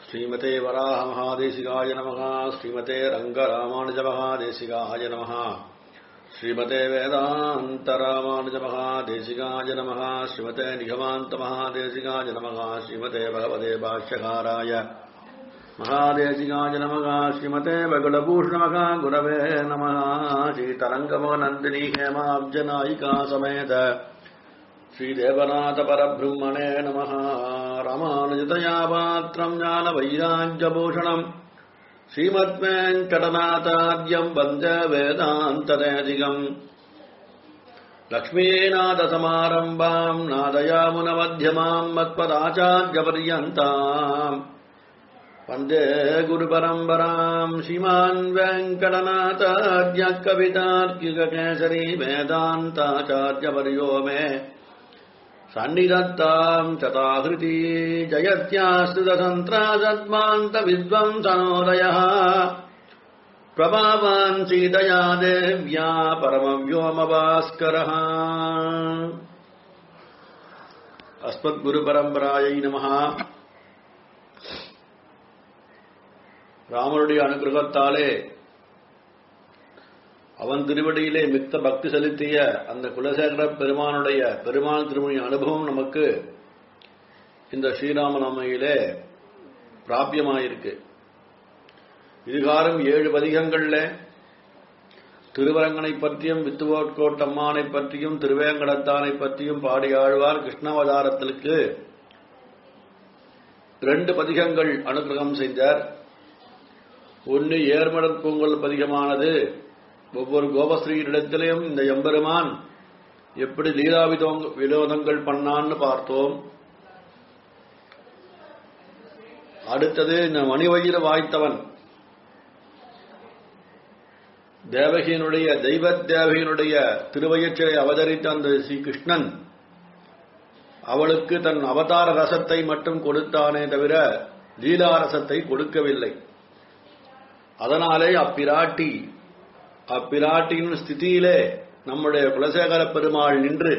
ஸ்ரீமதே வராக மகாதேசிகாய நமः ஸ்ரீமதே ரங்கராமானுஜ மகாதேசிகாய நமः ஸ்ரீமதே வேதாந்த ராமானுஜ மகாதேசிகாய நமः ஸ்ரீமதே நிகமாந்த மகாதேசிகாய நமः ஸ்ரீமதே பகவதே பாஷ்யகாராய மகாதேசிகாய நமः ஸ்ரீமதே பகுலபூஷண மகா குரவே நமः ஸ்ரீதரங்கமநந்தினி ஹேமாப்ஜநாயிகா சமேத श्रीदेवनाथ परब्रह्मणे नमः रामानुजतया पात्रम् ज्ञानवैराग्यभूषणम् श्रीमद्वेङ्कटनाथाद्यम् वन्दे वेदान्तदेधिकम् लक्ष्मीनाथसमारम्भाम् नादयामुनमध्यमाम् मत्पदाचार्यपर्यन्ताम् वन्दे गुरुपरम्पराम् श्रीमान् वेङ्कटनाथाद्य कवितार्किककेसरी वेदान्ताचार्यपर्यो मे सन्निधत्ताम् चताहृती जयत्याश्रितसन्त्रासद्मान्तविद्वंसनोदयः प्रभावान् सीतया देव्या परमव्योमभास्करः अस्मद्गुरुपरम्परायै नमः ராமனுடைய அனுகிரகத்தாலே அவன் திருவடியிலே மிக்க பக்தி செலுத்திய அந்த குலசேகர பெருமானுடைய பெருமாள் திருமணி அனுபவம் நமக்கு இந்த ஸ்ரீராமநமையிலே பிராபியமாயிருக்கு இதுகாரம் ஏழு பதிகங்கள்ல திருவரங்கனை பற்றியும் வித்துவோட்கோட்டம்மானை பற்றியும் திருவேங்கடத்தானை பற்றியும் பாடி ஆழ்வார் கிருஷ்ணாவதாரத்திற்கு ரெண்டு பதிகங்கள் அனுகிரகம் செய்தார் ஒன்று ஏர்மடற் பூங்கல் பதிகமானது ஒவ்வொரு கோபஸ்ரீயிடத்திலையும் இந்த எம்பெருமான் எப்படி லீலா வினோதங்கள் பண்ணான்னு பார்த்தோம் அடுத்தது இந்த மணிவயிறு வாய்த்தவன் தேவகியினுடைய தெய்வ தேவகியினுடைய திருவயிற்றை அவதரித்த அந்த ஸ்ரீ கிருஷ்ணன் அவளுக்கு தன் அவதார ரசத்தை மட்டும் கொடுத்தானே தவிர லீலா ரசத்தை கொடுக்கவில்லை அதனாலே அப்பிராட்டி அப்பிராட்டியின் ஸ்திதியிலே நம்முடைய குலசேகர பெருமாள் நின்று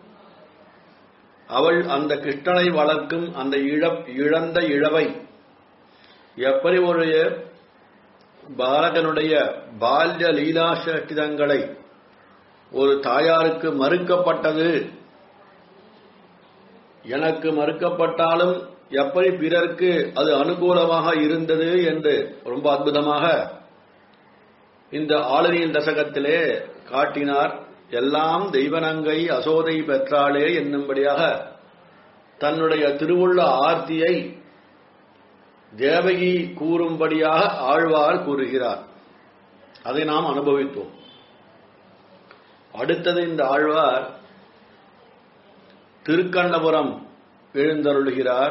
அவள் அந்த கிருஷ்ணனை வளர்க்கும் அந்த இழ இழந்த இழவை எப்படி ஒரு பாலகனுடைய பால்ய லீலாசட்டிதங்களை ஒரு தாயாருக்கு மறுக்கப்பட்டது எனக்கு மறுக்கப்பட்டாலும் எப்படி பிறர்க்கு அது அனுகூலமாக இருந்தது என்று ரொம்ப அற்புதமாக இந்த ஆளுநரின் தசகத்திலே காட்டினார் எல்லாம் தெய்வனங்கை அசோதை பெற்றாளே என்னும்படியாக தன்னுடைய திருவுள்ள ஆர்த்தியை தேவகி கூறும்படியாக ஆழ்வார் கூறுகிறார் அதை நாம் அனுபவித்தோம் அடுத்தது இந்த ஆழ்வார் திருக்கண்ணபுரம் எழுந்தருளுகிறார்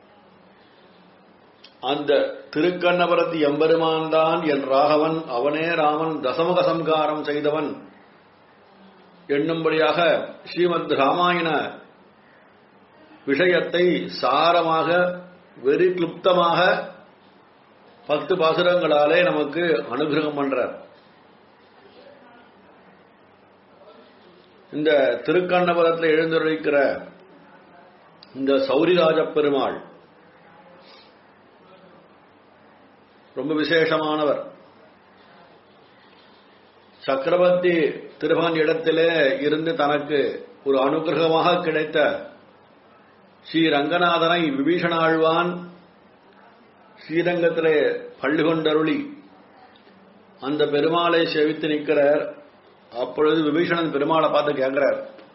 அந்த திருக்கண்ணபுரத்து எம்பெருமான் தான் என் ராகவன் அவனே ராமன் தசமுக சம்காரம் செய்தவன் என்னும்படியாக ஸ்ரீமத் ராமாயண விஷயத்தை சாரமாக வெறி கிளுப்தமாக பத்து பாசுரங்களாலே நமக்கு அனுகிரகம் பண்றார் இந்த திருக்கண்ணபுரத்தில் எழுந்துரைக்கிற இந்த சௌரிராஜ பெருமாள் ரொம்ப விசேஷமானவர் சக்கரவர்த்தி திருமகன் இடத்திலே இருந்து தனக்கு ஒரு அனுகிரகமாக கிடைத்த ஸ்ரீ ரங்கநாதனை விபீஷணாழ்வான் ஸ்ரீரங்கத்திலே பள்ளி கொண்டருளி அந்த பெருமாளை செவித்து நிற்கிறார் அப்பொழுது விபீஷணன் பெருமாளை பார்த்து கேட்கிறார்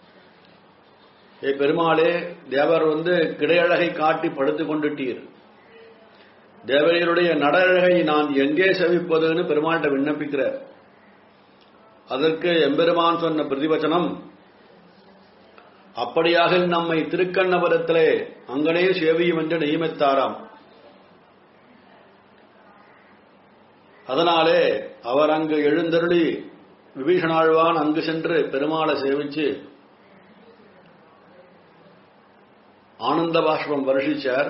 ஏ பெருமாளே தேவர் வந்து கிடையழகை காட்டி படுத்துக் கொண்டுட்டீர் தேவரையருடைய நடழகை நான் எங்கே செவிப்பதுன்னு பெருமாள்கிட்ட விண்ணப்பிக்கிறார் அதற்கு எம்பெருமான் சொன்ன பிரதிவச்சனம் அப்படியாக நம்மை திருக்கண்ணபுரத்திலே அங்கனே சேவியும் என்று நியமித்தாராம் அதனாலே அவர் அங்கு எழுந்தருளி விபீஷணாழ்வான் அங்கு சென்று பெருமாளை சேவிச்சு ஆனந்த பாஷ்பம் வருஷிச்சார்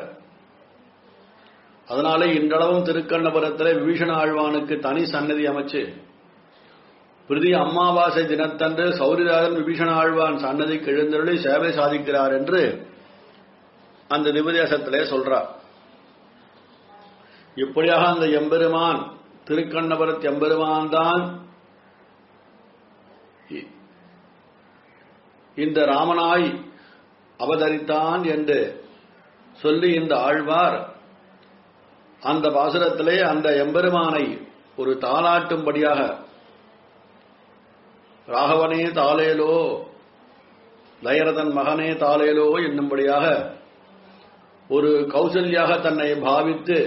அதனாலே இன்றளவும் திருக்கண்ணபுரத்தில் விபீஷண ஆழ்வானுக்கு தனி சன்னதி அமைச்சு பிரதி அமாவாசை தினத்தன்று சௌரிராஜன் விபீஷண ஆழ்வான் சன்னதிக்கு எழுந்தருளி சேவை சாதிக்கிறார் என்று அந்த நிபதேசத்திலே சொல்றார் இப்படியாக அந்த எம்பெருமான் திருக்கண்ணபுரத் எம்பெருமான் தான் இ- இந்த ராமனாய் அவதரித்தான் என்று சொல்லி இந்த ஆழ்வார் அந்த பாசுரத்திலே அந்த எம்பெருமானை ஒரு தாளாட்டும்படியாக ராகவனே தாளேலோ தயரதன் மகனே தாளேலோ என்னும்படியாக ஒரு கௌசல்யாக தன்னை பாவித்து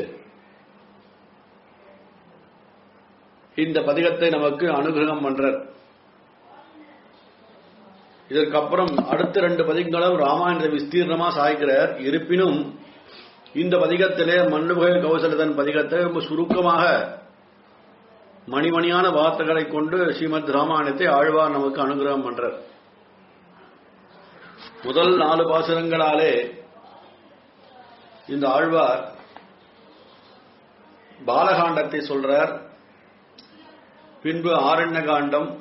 இந்த பதிகத்தை நமக்கு அனுகிரகம் பண்றார் இதற்கப்புறம் அடுத்த ரெண்டு பதிகங்களும் ராமாயணத்தை விஸ்தீர்ணமா சாய்க்கிறார் இருப்பினும் இந்த பதிகத்திலே மண்ணுபுகை கௌசலதன் பதிகத்தை ரொம்ப சுருக்கமாக மணிமணியான வார்த்தைகளை கொண்டு ஸ்ரீமத் ராமாயணத்தை ஆழ்வார் நமக்கு அனுகிரகம் பண்றார் முதல் நாலு பாசுரங்களாலே இந்த ஆழ்வார் பாலகாண்டத்தை சொல்றார் பின்பு ஆரண்ய காண்டம்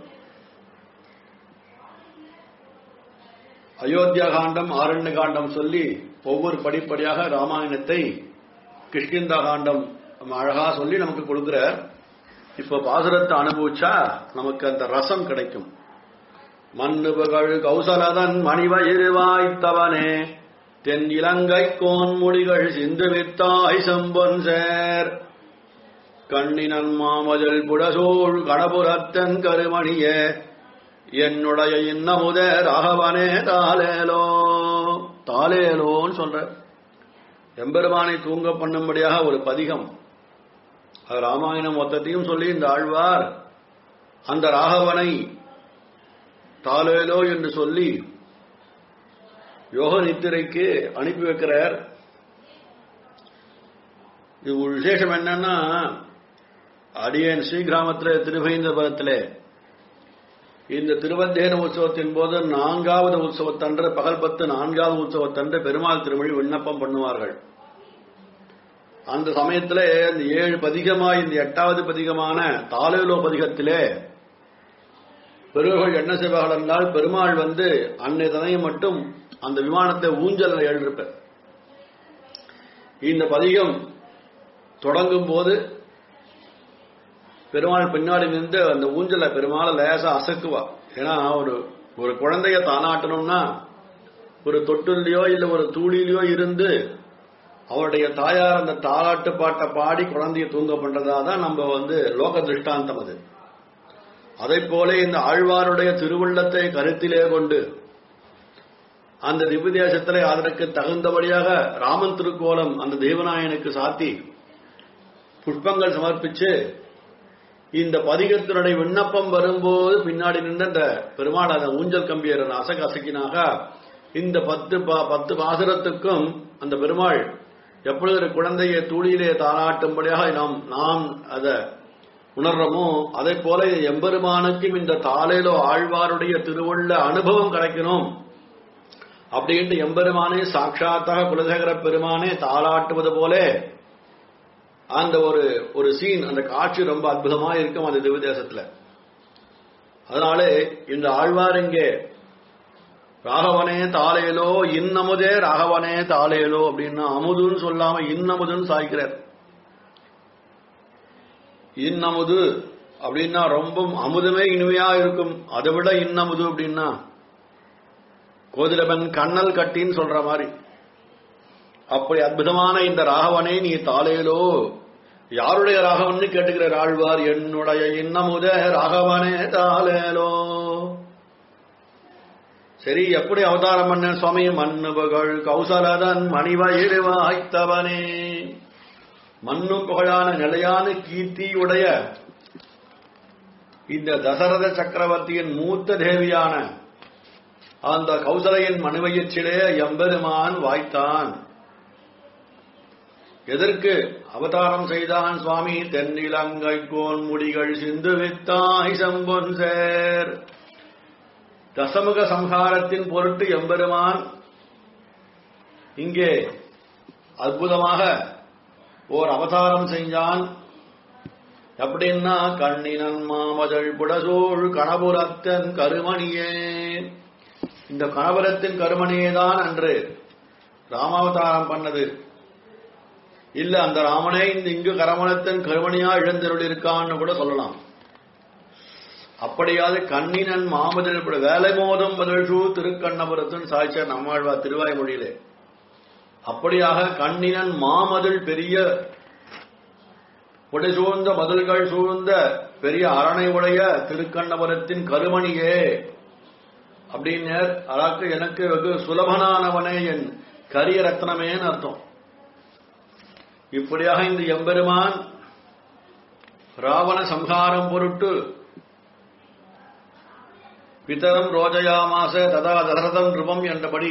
அயோத்தியா காண்டம் ஆரண்ய காண்டம் சொல்லி ஒவ்வொரு படிப்படியாக ராமாயணத்தை கிஷ்கிந்தா காண்டம் நம்ம அழகா சொல்லி நமக்கு கொடுக்கிறார் இப்ப பாசுரத்தை அனுபவிச்சா நமக்கு அந்த ரசம் கிடைக்கும் மண்ணு புகழ் கௌசலதன் மணிவயிறு வாய்த்தவனே தென் இலங்கை கோன் முடிகள் சிந்துவித்தாய் செம்பொன் சேர் கண்ணினன் மாமஜல் புடசூழ் கடபுரத்தன் கருமணியே என்னுடைய இன்னமுத ராகவனே தாலேலோ தாலேலோன்னு சொல்ற எம்பெருமானை தூங்க பண்ணும்படியாக ஒரு பதிகம் அது ராமாயணம் மொத்தத்தையும் சொல்லி இந்த ஆழ்வார் அந்த ராகவனை தாலேலோ என்று சொல்லி யோக நித்திரைக்கு அனுப்பி வைக்கிறார் இது ஒரு விசேஷம் என்னன்னா அடியன் ஸ்ரீகிராமத்தில் திருவைந்தபுரத்திலே இந்த திருவத்தேன உற்சவத்தின் போது நான்காவது உற்சவத்தன்று பகல் பத்து நான்காவது உற்சவத்தன்று பெருமாள் திருமொழி விண்ணப்பம் பண்ணுவார்கள் அந்த சமயத்திலே இந்த ஏழு பதிகமா இந்த எட்டாவது பதிகமான தாலேலோ பதிகத்திலே பெருவர்கள் என்ன செய்வார்கள் என்றால் பெருமாள் வந்து அன்னை தனையை மட்டும் அந்த விமானத்தை ஊஞ்சல் எழுப்பிருப்பார் இந்த பதிகம் தொடங்கும் போது பெருமாள் பின்னாடி நின்று அந்த ஊஞ்சல பெருமாளை லேசா அசக்குவா ஏன்னா ஒரு ஒரு குழந்தைய தானாட்டணும்னா ஒரு தொட்டிலையோ இல்ல ஒரு தூளிலையோ இருந்து அவருடைய தாயார் அந்த தாலாட்டு பாட்டை பாடி குழந்தைய தூங்க பண்றதா தான் நம்ம வந்து லோக திருஷ்டாந்தம் அது அதை போல இந்த ஆழ்வாருடைய திருவுள்ளத்தை கருத்திலே கொண்டு அந்த திவ்ய தேசத்திலே அதற்கு தகுந்தபடியாக ராமன் திருக்கோலம் அந்த தேவநாயனுக்கு சாத்தி புஷ்பங்கள் சமர்ப்பிச்சு இந்த பதிகத்தினுடைய விண்ணப்பம் வரும்போது பின்னாடி நின்ற அந்த பெருமாள் அந்த ஊஞ்சல் கம்பியர் அசக அசக்கினாக இந்த பத்து பா- பத்து பாசுரத்துக்கும் அந்த பெருமாள் எப்பொழுது ஒரு குழந்தையை தூளியிலே தாளாட்டும்படியாக நாம் நாம் அதை உணர்றோமோ அதை போல எம்பெருமானுக்கும் இந்த தாளையிலோ ஆழ்வாருடைய திருவுள்ள அனுபவம் கிடைக்கணும் அப்படின்ட்டு எம்பெருமானே சாட்சாத்தாக குலசேகர பெருமானே தாளாட்டுவது போல அந்த ஒரு ஒரு சீன் அந்த காட்சி ரொம்ப அற்புதமா இருக்கும் அந்த திவ்ய தேசத்துல அதனாலே இந்த ஆழ்வார் இங்கே ராகவனே தாளேலோ இன்னமுதே ராகவனே தாளேலோ அப்படின்னா அமுதுன்னு சொல்லாம இன்னமுதுன்னு சாய்க்கிறார் இன்னமுது அப்படின்னா ரொம்ப அமுதமே இனிமையா இருக்கும் அதை விட இன்னமுது அப்படின்னா கோதிலபன் கண்ணல் கட்டின்னு சொல்ற மாதிரி அப்படி அற்புதமான இந்த ராகவனை நீ தாளேலோ யாருடைய ராகவன் கேட்டுக்கிறார் ஆழ்வார் என்னுடைய இன்னமுத ராகவனே தாளேலோ சரி எப்படி அவதாரம் பண்ண சுவாமி மண்ணுபுகள் கௌசலதன் மணிவயிறு வாய்த்தவனே மண்ணும் புகழான நிலையான கீர்த்தியுடைய இந்த தசரத சக்கரவர்த்தியின் மூத்த தேவியான அந்த கௌசலையின் மனுவயிற்றிலே எம்பெருமான் வாய்த்தான் எதற்கு அவதாரம் செய்தான் சுவாமி தென்னிலங்கை கோன் முடிகள் சிந்து வித்தாய் செம்பொன் சேர் தசமுக சம்ஹாரத்தின் பொருட்டு எம்பெருமான் இங்கே அற்புதமாக ஓர் அவதாரம் செஞ்சான் எப்படின்னா கண்ணினன் மாமதழ் புடசோழ் கணபுரத்தன் கருமணியே இந்த கணபுரத்தின் கருமணியே தான் அன்று ராமாவதாரம் பண்ணது இல்ல அந்த ராமனே இந்த இங்கு கரமணத்தின் கருமணியா இழந்தருளிருக்கான்னு கூட சொல்லலாம் அப்படியாவது கண்ணினன் மாமதில் இப்படி வேலை மோதும் பதில்ஷூ திருக்கண்ணபுரத்தின் சாய்ச்சார் நம்மாழ்வா திருவாய்மொழியிலே அப்படியாக கண்ணினன் மாமதில் பெரிய புடை சூழ்ந்த மதில்கள் சூழ்ந்த பெரிய அரணை உடைய திருக்கண்ணபுரத்தின் கருமணியே அப்படின்னர் அதாக்கு எனக்கு வெகு சுலபனானவனே என் கரிய ரத்னமேன்னு அர்த்தம் இப்படியாக இந்த எம்பெருமான் ராவண சம்ஹாரம் பொருட்டு பிதரம் ரோஜயாமாச ததா தசரதம் ரூபம் என்றபடி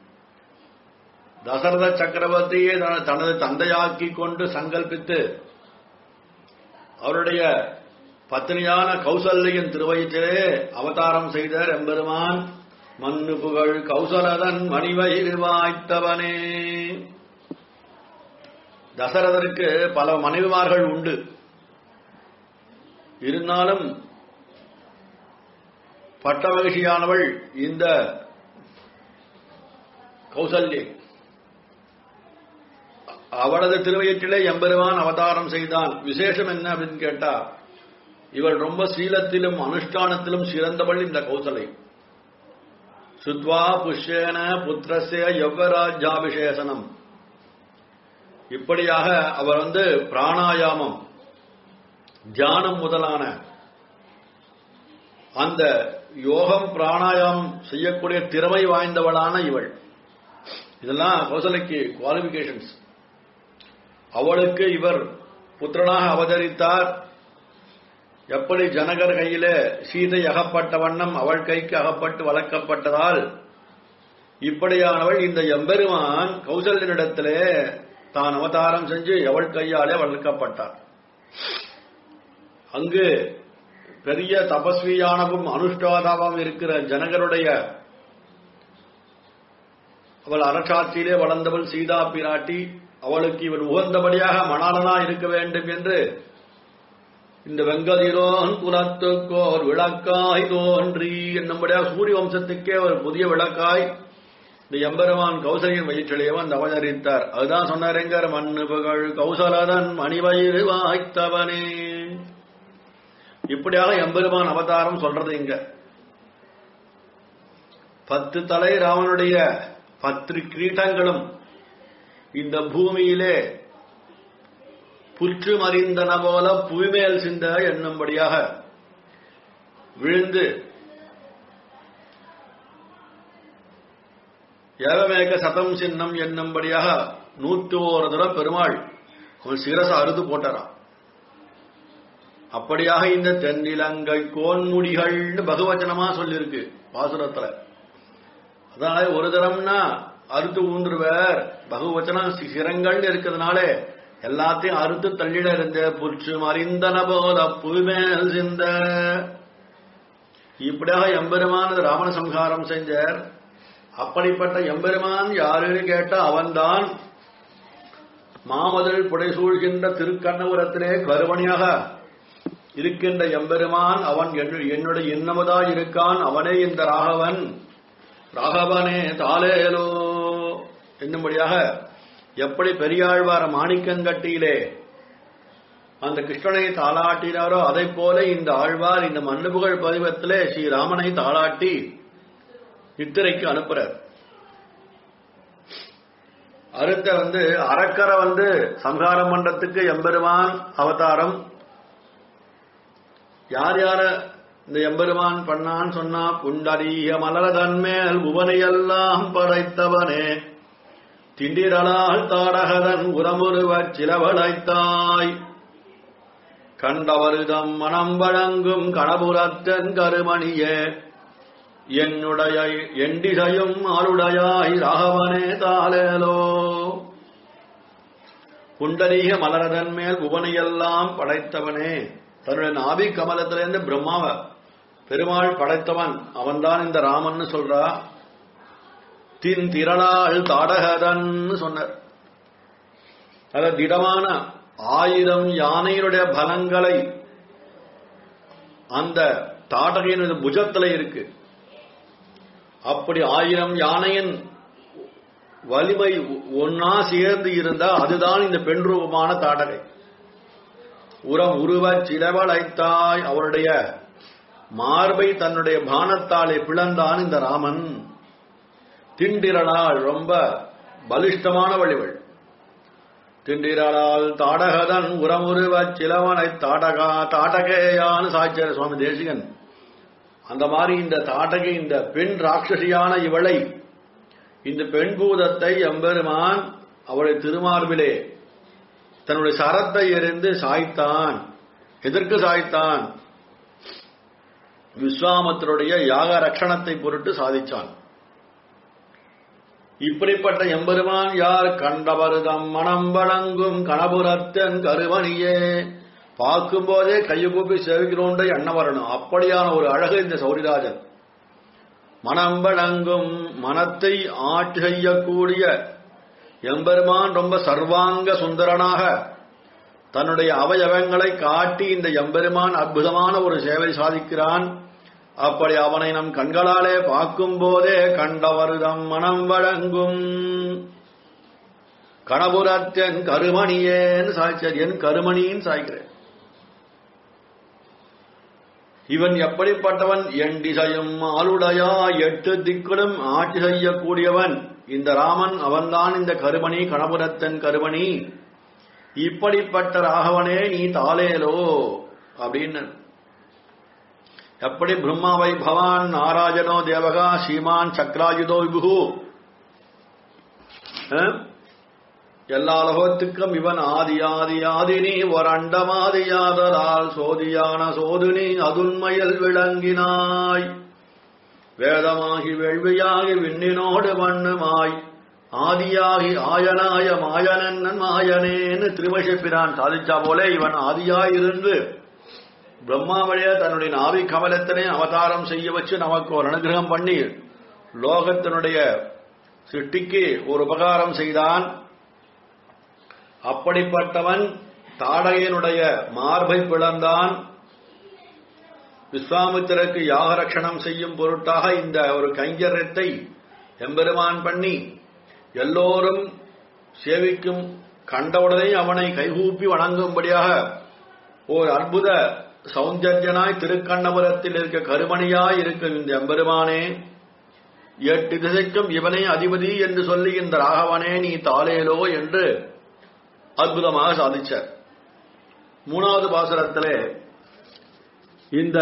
தசரத சக்கரவர்த்தியை தன- தனது தந்தையாக்கி கொண்டு சங்கல்பித்து அவருடைய பத்தினியான கௌசல்யின் திருவயிற்றிலே அவதாரம் செய்தார் எம்பெருமான் மண்ணு புகழ் கௌசலதன் மணிவயிறு வாய்த்தவனே தசரதருக்கு பல மனைவிமார்கள் உண்டு இருந்தாலும் பட்ட மகிழ்ச்சியானவள் இந்த கௌசல்யை அவளது திருவயிற்றிலே எம்பெருமான் அவதாரம் செய்தான் விசேஷம் என்ன அப்படின்னு கேட்டா இவள் ரொம்ப சீலத்திலும் அனுஷ்டானத்திலும் சிறந்தவள் இந்த கௌசலை சுத்வா புஷ்யேன புத்திரஸ்ய யவ்வராஜ்யாபிஷேசனம் இப்படியாக அவர் வந்து பிராணாயாமம் தியானம் முதலான அந்த யோகம் பிராணாயாமம் செய்யக்கூடிய திறமை வாய்ந்தவளான இவள் இதெல்லாம் கௌசலைக்கு குவாலிபிகேஷன்ஸ் அவளுக்கு இவர் புத்திரனாக அவதரித்தார் எப்படி ஜனகர் கையிலே சீதை அகப்பட்ட வண்ணம் அவள் கைக்கு அகப்பட்டு வளர்க்கப்பட்டதால் இப்படியானவள் இந்த எம்பெருமான் கௌசல்யனிடத்திலே தான் அவதாரம் செஞ்சு அவள் கையாலே வளர்க்கப்பட்டார் அங்கு பெரிய தபஸ்வியானவும் அனுஷ்டாதாவும் இருக்கிற ஜனகருடைய அவள் அரசாட்சியிலே வளர்ந்தவள் சீதா பிராட்டி அவளுக்கு இவன் உகந்தபடியாக மணாளனா இருக்க வேண்டும் என்று இந்த வெங்கதிரோன் குலத்துக்கோர் விளக்காய் தோன்றி என்னும்படியாக சூரிய வம்சத்துக்கே ஒரு புதிய விளக்காய் இந்த எம்பெருமான் கௌசலியின் வயிற்றிலே வந்து அவதரித்தார் அதுதான் சொன்னாருங்கிற மண்ணு புகழ் கௌசலதன் மணிவயிறு வாய்த்தவனே இப்படியாக எம்பெருமான் அவதாரம் சொல்றது இங்க பத்து தலை ராவனுடைய பத்து கிரீட்டங்களும் இந்த பூமியிலே புற்று மறிந்தன போல புவிமேல் சிந்த என்னும்படியாக விழுந்து ஏவமேக சதம் சின்னம் என்னும்படியாக நூற்று ஒரு தடவை பெருமாள் அவன் சிரச அறுத்து போட்டாராம் அப்படியாக இந்த தென்னிலங்கை கோன்முடிகள்னு பகவச்சனமா சொல்லியிருக்கு பாசுரத்துல அதனால ஒரு தரம்னா அறுத்து ஊன்றுவர் பகுவச்சனம் சி- சிரங்கள்னு இருக்கிறதுனால எல்லாத்தையும் அறுத்து தள்ளிட இருந்த புற்று மறிந்தன போல புவிமேல் சிந்த இப்படியாக எம்பெருமான் ராவண சம்ஹாரம் செஞ்சார் அப்படிப்பட்ட எம்பெருமான் யாருன்னு கேட்டா அவன்தான் மாமதல் புடைசூழ்கின்ற திருக்கண்ணபுரத்திலே கருவணியாக இருக்கின்ற எம்பெருமான் அவன் என்னு- என்னுடைய இன்னமுதாய் இருக்கான் அவனே இந்த ராகவன் ராகவனே தாலேலோ என்னும்படியாக எப்படி பெரியாழ்வார மாணிக்கங்கட்டியிலே அந்த கிருஷ்ணனை தாளாட்டினாரோ அதை போல இந்த ஆழ்வார் இந்த மண்ணுபுகழ் பதிவத்திலே ஸ்ரீராமனை தாளாட்டி நித்திரைக்கு அனுப்புறார் அடுத்த வந்து அரக்கரை வந்து சம்ஹாரம் பண்றதுக்கு எம்பெருமான் அவதாரம் யார் யார இந்த எம்பெருமான் பண்ணான்னு சொன்னா புண்டரீக மலரதன் மேல் புவனையெல்லாம் படைத்தவனே திண்டிரலால் தாடகதன் உரமுருவச் சிலவளைத்தாய் கண்டவருதம் மனம் வழங்கும் கணபுரத்தன் கருமணியே என்னுடைய எண்டிசையும் ஆளுடையாய் ராகவனே தாலேலோ புண்டரீக மலரதன் மேல் புவனையெல்லாம் படைத்தவனே தன்னுடைய நாபி கமலத்திலிருந்து பிரம்மாவ பெருமாள் படைத்தவன் அவன்தான் இந்த ராமன்னு சொல்றா தின் திரளாள் தாடகதன் சொன்னார் அத திடமான ஆயிரம் யானையினுடைய பலங்களை அந்த தாடகையினுடைய புஜத்துல இருக்கு அப்படி ஆயிரம் யானையின் வலிமை ஒன்னா சேர்ந்து இருந்தா அதுதான் இந்த பெண் ரூபமான தாடகை உரம் உருவ சிலவளைத்தாய் அவருடைய மார்பை தன்னுடைய பானத்தாலே பிளந்தான் இந்த ராமன் திண்டிரனாள் ரொம்ப பலிஷ்டமான வழிவள் திண்டிரலால் தாடகதன் உரமுருவ சிலவனை தாடகா தாடகேயான்னு சாய்ச்சார சுவாமி தேசிகன் அந்த மாதிரி இந்த தாடகை இந்த பெண் ராட்சசியான இவளை இந்த பெண் பூதத்தை எம்பெருமான் அவளுடைய திருமார்பிலே தன்னுடைய சரத்தை எறிந்து சாய்த்தான் எதற்கு சாய்த்தான் விஸ்வாமத்தருடைய யாக ரட்சணத்தை பொருட்டு சாதிச்சான் இப்படிப்பட்ட எம்பெருமான் யார் கண்டவருதம் மனம் வழங்கும் கணபுரத்தன் கருமணியே பார்க்கும் போதே கையகூப்பி சேவிக்கிறோன்ற எண்ணம் வரணும் அப்படியான ஒரு அழகு இந்த சௌரிராஜன் மனம் வழங்கும் மனத்தை ஆட்சி செய்யக்கூடிய எம்பெருமான் ரொம்ப சர்வாங்க சுந்தரனாக தன்னுடைய அவயவங்களை காட்டி இந்த எம்பெருமான் அற்புதமான ஒரு சேவை சாதிக்கிறான் அப்படி அவனை நம் கண்களாலே பார்க்கும் போதே கண்டவருதம் மனம் வழங்கும் கணபுரத்தன் கருமணியேன்னு சாய்ச்சார் என் கருமணின்னு சாய்க்கிறேன் இவன் எப்படிப்பட்டவன் என் திசையும் ஆளுடையா எட்டு திக்குடும் ஆட்சி செய்யக்கூடியவன் இந்த ராமன் அவன்தான் இந்த கருமணி கணபுரத்தன் கருமணி இப்படிப்பட்ட ராகவனே நீ தாளேலோ அப்படின்னு எப்படி பிரம்மாவை பவான் நாராஜனோ தேவகா ஸ்ரீமான் சக்ராயுதோ விபு எல்லா லோகத்துக்கும் இவன் ஆதி ஆதி ஆதினி ஒரு அண்டமாதியாதலால் சோதியான சோதுனி அதுண்மையில் விளங்கினாய் வேதமாகி வேள்வியாகி விண்ணினோடு மண்ணுமாய் ஆதியாகி ஆயனாய மாயனன் மாயனேன்னு திருமஷப்பிரான் சாதிச்சா போல இவன் ஆதியாயிருந்து பிரம்மாவழிய தன்னுடைய நாவி கமலத்தினை அவதாரம் செய்ய வச்சு நமக்கு ஒரு அனுகிரகம் பண்ணி லோகத்தினுடைய சிட்டிக்கு ஒரு உபகாரம் செய்தான் அப்படிப்பட்டவன் தாடகையனுடைய மார்பை பிளந்தான் விஸ்வாமித்திரருக்கு யாகரட்சணம் செய்யும் பொருட்டாக இந்த ஒரு கைங்கரியத்தை எம்பெருமான் பண்ணி எல்லோரும் சேவிக்கும் கண்டவுடனே அவனை கைகூப்பி வணங்கும்படியாக ஓர் அற்புத சௌந்தர்யனாய் திருக்கண்ணபுரத்தில் இருக்க கருமணியாய் இருக்கும் இந்த எம்பெருமானே எட்டு திசைக்கும் இவனே அதிபதி என்று சொல்லி இந்த ராகவனே நீ தாளேலோ என்று அற்புதமாக சாதிச்சார் மூணாவது பாசுரத்திலே இந்த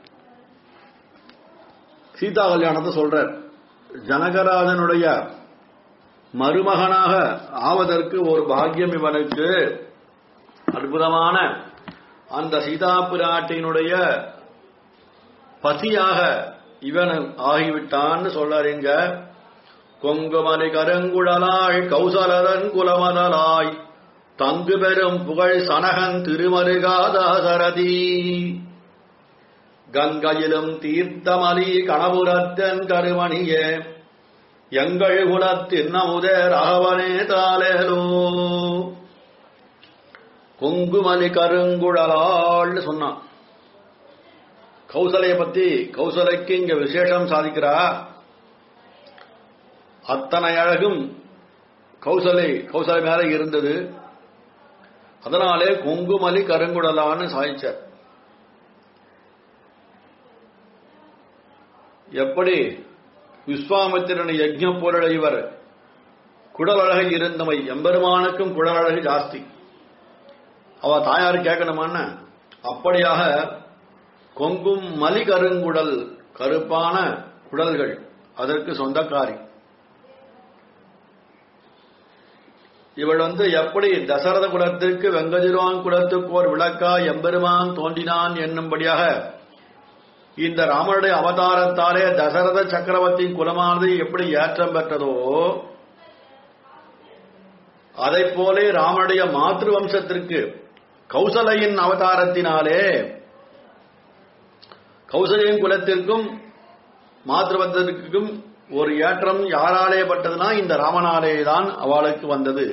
சீதா கல்யாணத்தை சொல்றார் ஜனகராஜனுடைய மருமகனாக ஆவதற்கு ஒரு பாக்கியம் இவனுக்கு அற்புதமான அந்த சீதா பிராட்டியினுடைய பசியாக இவன் ஆகிவிட்டான்னு சொல்றாருங்க கொங்குமலை கருங்குழலாய் கௌசலதன் குலமதலாய் தங்கு பெறும் புகழ் சனகன் திருமருகாதாசரதி கங்கையிலும் தீர்த்தமலி கணபுரத்தன் கருமணியே எங்கள் குலத்தின் அமுதே ராகவனே தாலேலோ கொங்குமலி கருங்குழலாள்னு சொன்னான் கௌசலைய பத்தி கௌசலைக்கு இங்க விசேஷம் சாதிக்கிறா அத்தனை அழகும் கௌசலை கௌசலை மேல இருந்தது அதனாலே கொங்குமலி கருங்குடலான்னு சாதிச்சார் எப்படி விஸ்வாமித்திரன் யஜ்ஞ பொருளை இவர் குடலழகை இருந்தமை எம்பெருமானுக்கும் குடலழகு ஜாஸ்தி அவ தாயார் கேட்கணுமான்னு அப்படியாக கொங்கும் மலி கருங்குடல் கருப்பான குடல்கள் அதற்கு சொந்தக்காரி இவள் வந்து எப்படி தசரத குலத்திற்கு வெங்கதிரான் குலத்துக்கு ஒரு விளக்கா எம்பெருமான் தோன்றினான் என்னும்படியாக இந்த ராமனுடைய அவதாரத்தாலே தசரத சக்கரவர்த்தியின் குலமானது எப்படி ஏற்றம் பெற்றதோ அதை போலே ராமனுடைய மாத்ரு வம்சத்திற்கு கௌசலையின் அவதாரத்தினாலே கௌசலையின் குலத்திற்கும் மாத்ருவத்திற்கும் ஒரு ஏற்றம் யாராலே பட்டதுன்னா இந்த ராமனாலே தான் அவளுக்கு வந்தது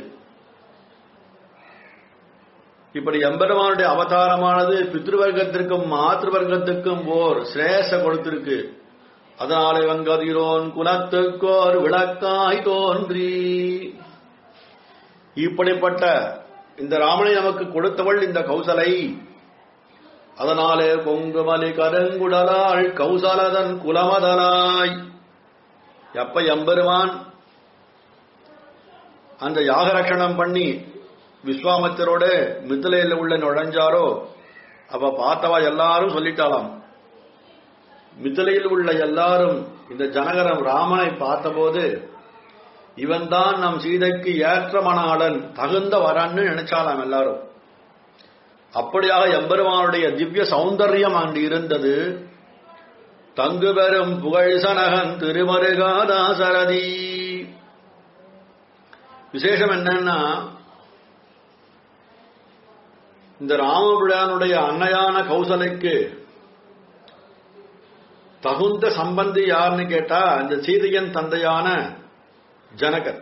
இப்படி எம்பெருமானுடைய அவதாரமானது பித்ருவர்க்கத்திற்கும் மாத்ருவர்க்கத்திற்கும் ஓர் சிரேச கொடுத்திருக்கு அதனாலே வங்கதிரோன் குலத்துக்கோர் விளக்காய் தோன்றி இப்படிப்பட்ட இந்த ராமனை நமக்கு கொடுத்தவள் இந்த கௌசலை அதனாலே பொங்குமலி கருங்குடலாள் கௌசலதன் குலமதனாய் எப்ப எம்பெருமான் அந்த யாகரட்சணம் பண்ணி விஸ்வாமித்தரோட மித்திலையில் உள்ள நுழைஞ்சாரோ அப்ப பார்த்தவா எல்லாரும் சொல்லிட்டாலாம் மித்திலையில் உள்ள எல்லாரும் இந்த ஜனகரம் ராமனை பார்த்தபோது இவன்தான் நம் சீதைக்கு ஏற்ற மணாளன் தகுந்த வரான்னு நினைச்சாலாம் எல்லாரும் அப்படியாக எம்பெருமானுடைய திவ்ய சௌந்தர்யம் அங்கு இருந்தது தங்கு பெறும் புகழ்சனகன் திருமருகாதாசரதி விசேஷம் என்னன்னா இந்த ராமபிரானுடைய அன்னையான கௌசலைக்கு தகுந்த சம்பந்தி யாருன்னு கேட்டா இந்த சீதையன் தந்தையான ஜனகர்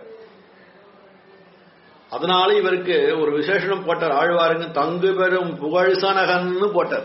அதனால இவருக்கு ஒரு விசேஷனம் போட்டார் ஆழ்வாருங்க தங்கு பெறும் புகழ்சனகன்னு போட்டார்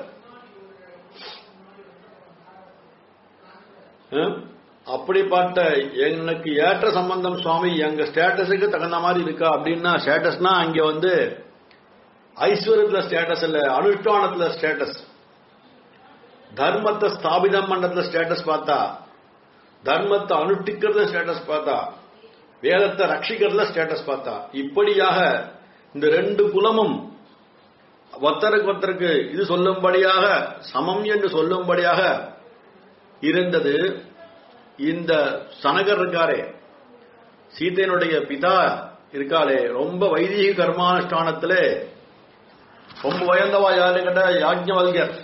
ஹம்? அப்படிப்பட்ட எனக்கு ஏற்ற சம்பந்தம் சுவாமி எங்க ஸ்டேட்டஸுக்கு தகுந்த மாதிரி இருக்கா அப்படின்னா ஸ்டேட்டஸ்னா அங்க வந்து ஐஸ்வர்யத்துல ஸ்டேட்டஸ் இல்ல அனுஷ்டானத்துல ஸ்டேட்டஸ் தர்மத்தை ஸ்தாபிதம் பண்றதுல ஸ்டேட்டஸ் பார்த்தா தர்மத்தை அனுஷ்டிக்கிறதுல ஸ்டேட்டஸ் பார்த்தா வேதத்தை ரட்சிக்கிறதுல ஸ்டேட்டஸ் பார்த்தா இப்படியாக இந்த ரெண்டு குலமும் ஒத்தருக்கு ஒத்தருக்கு இது சொல்லும்படியாக சமம் என்று சொல்லும்படியாக இருந்தது இந்த சனகர் இருக்காரே சீதையனுடைய பிதா இருக்காளே ரொம்ப வைதிக கர்மானுஷ்டானத்திலே ரொம்ப உயர்ந்தவா யாரு கேட்ட யாஜ்ஞவல்யர்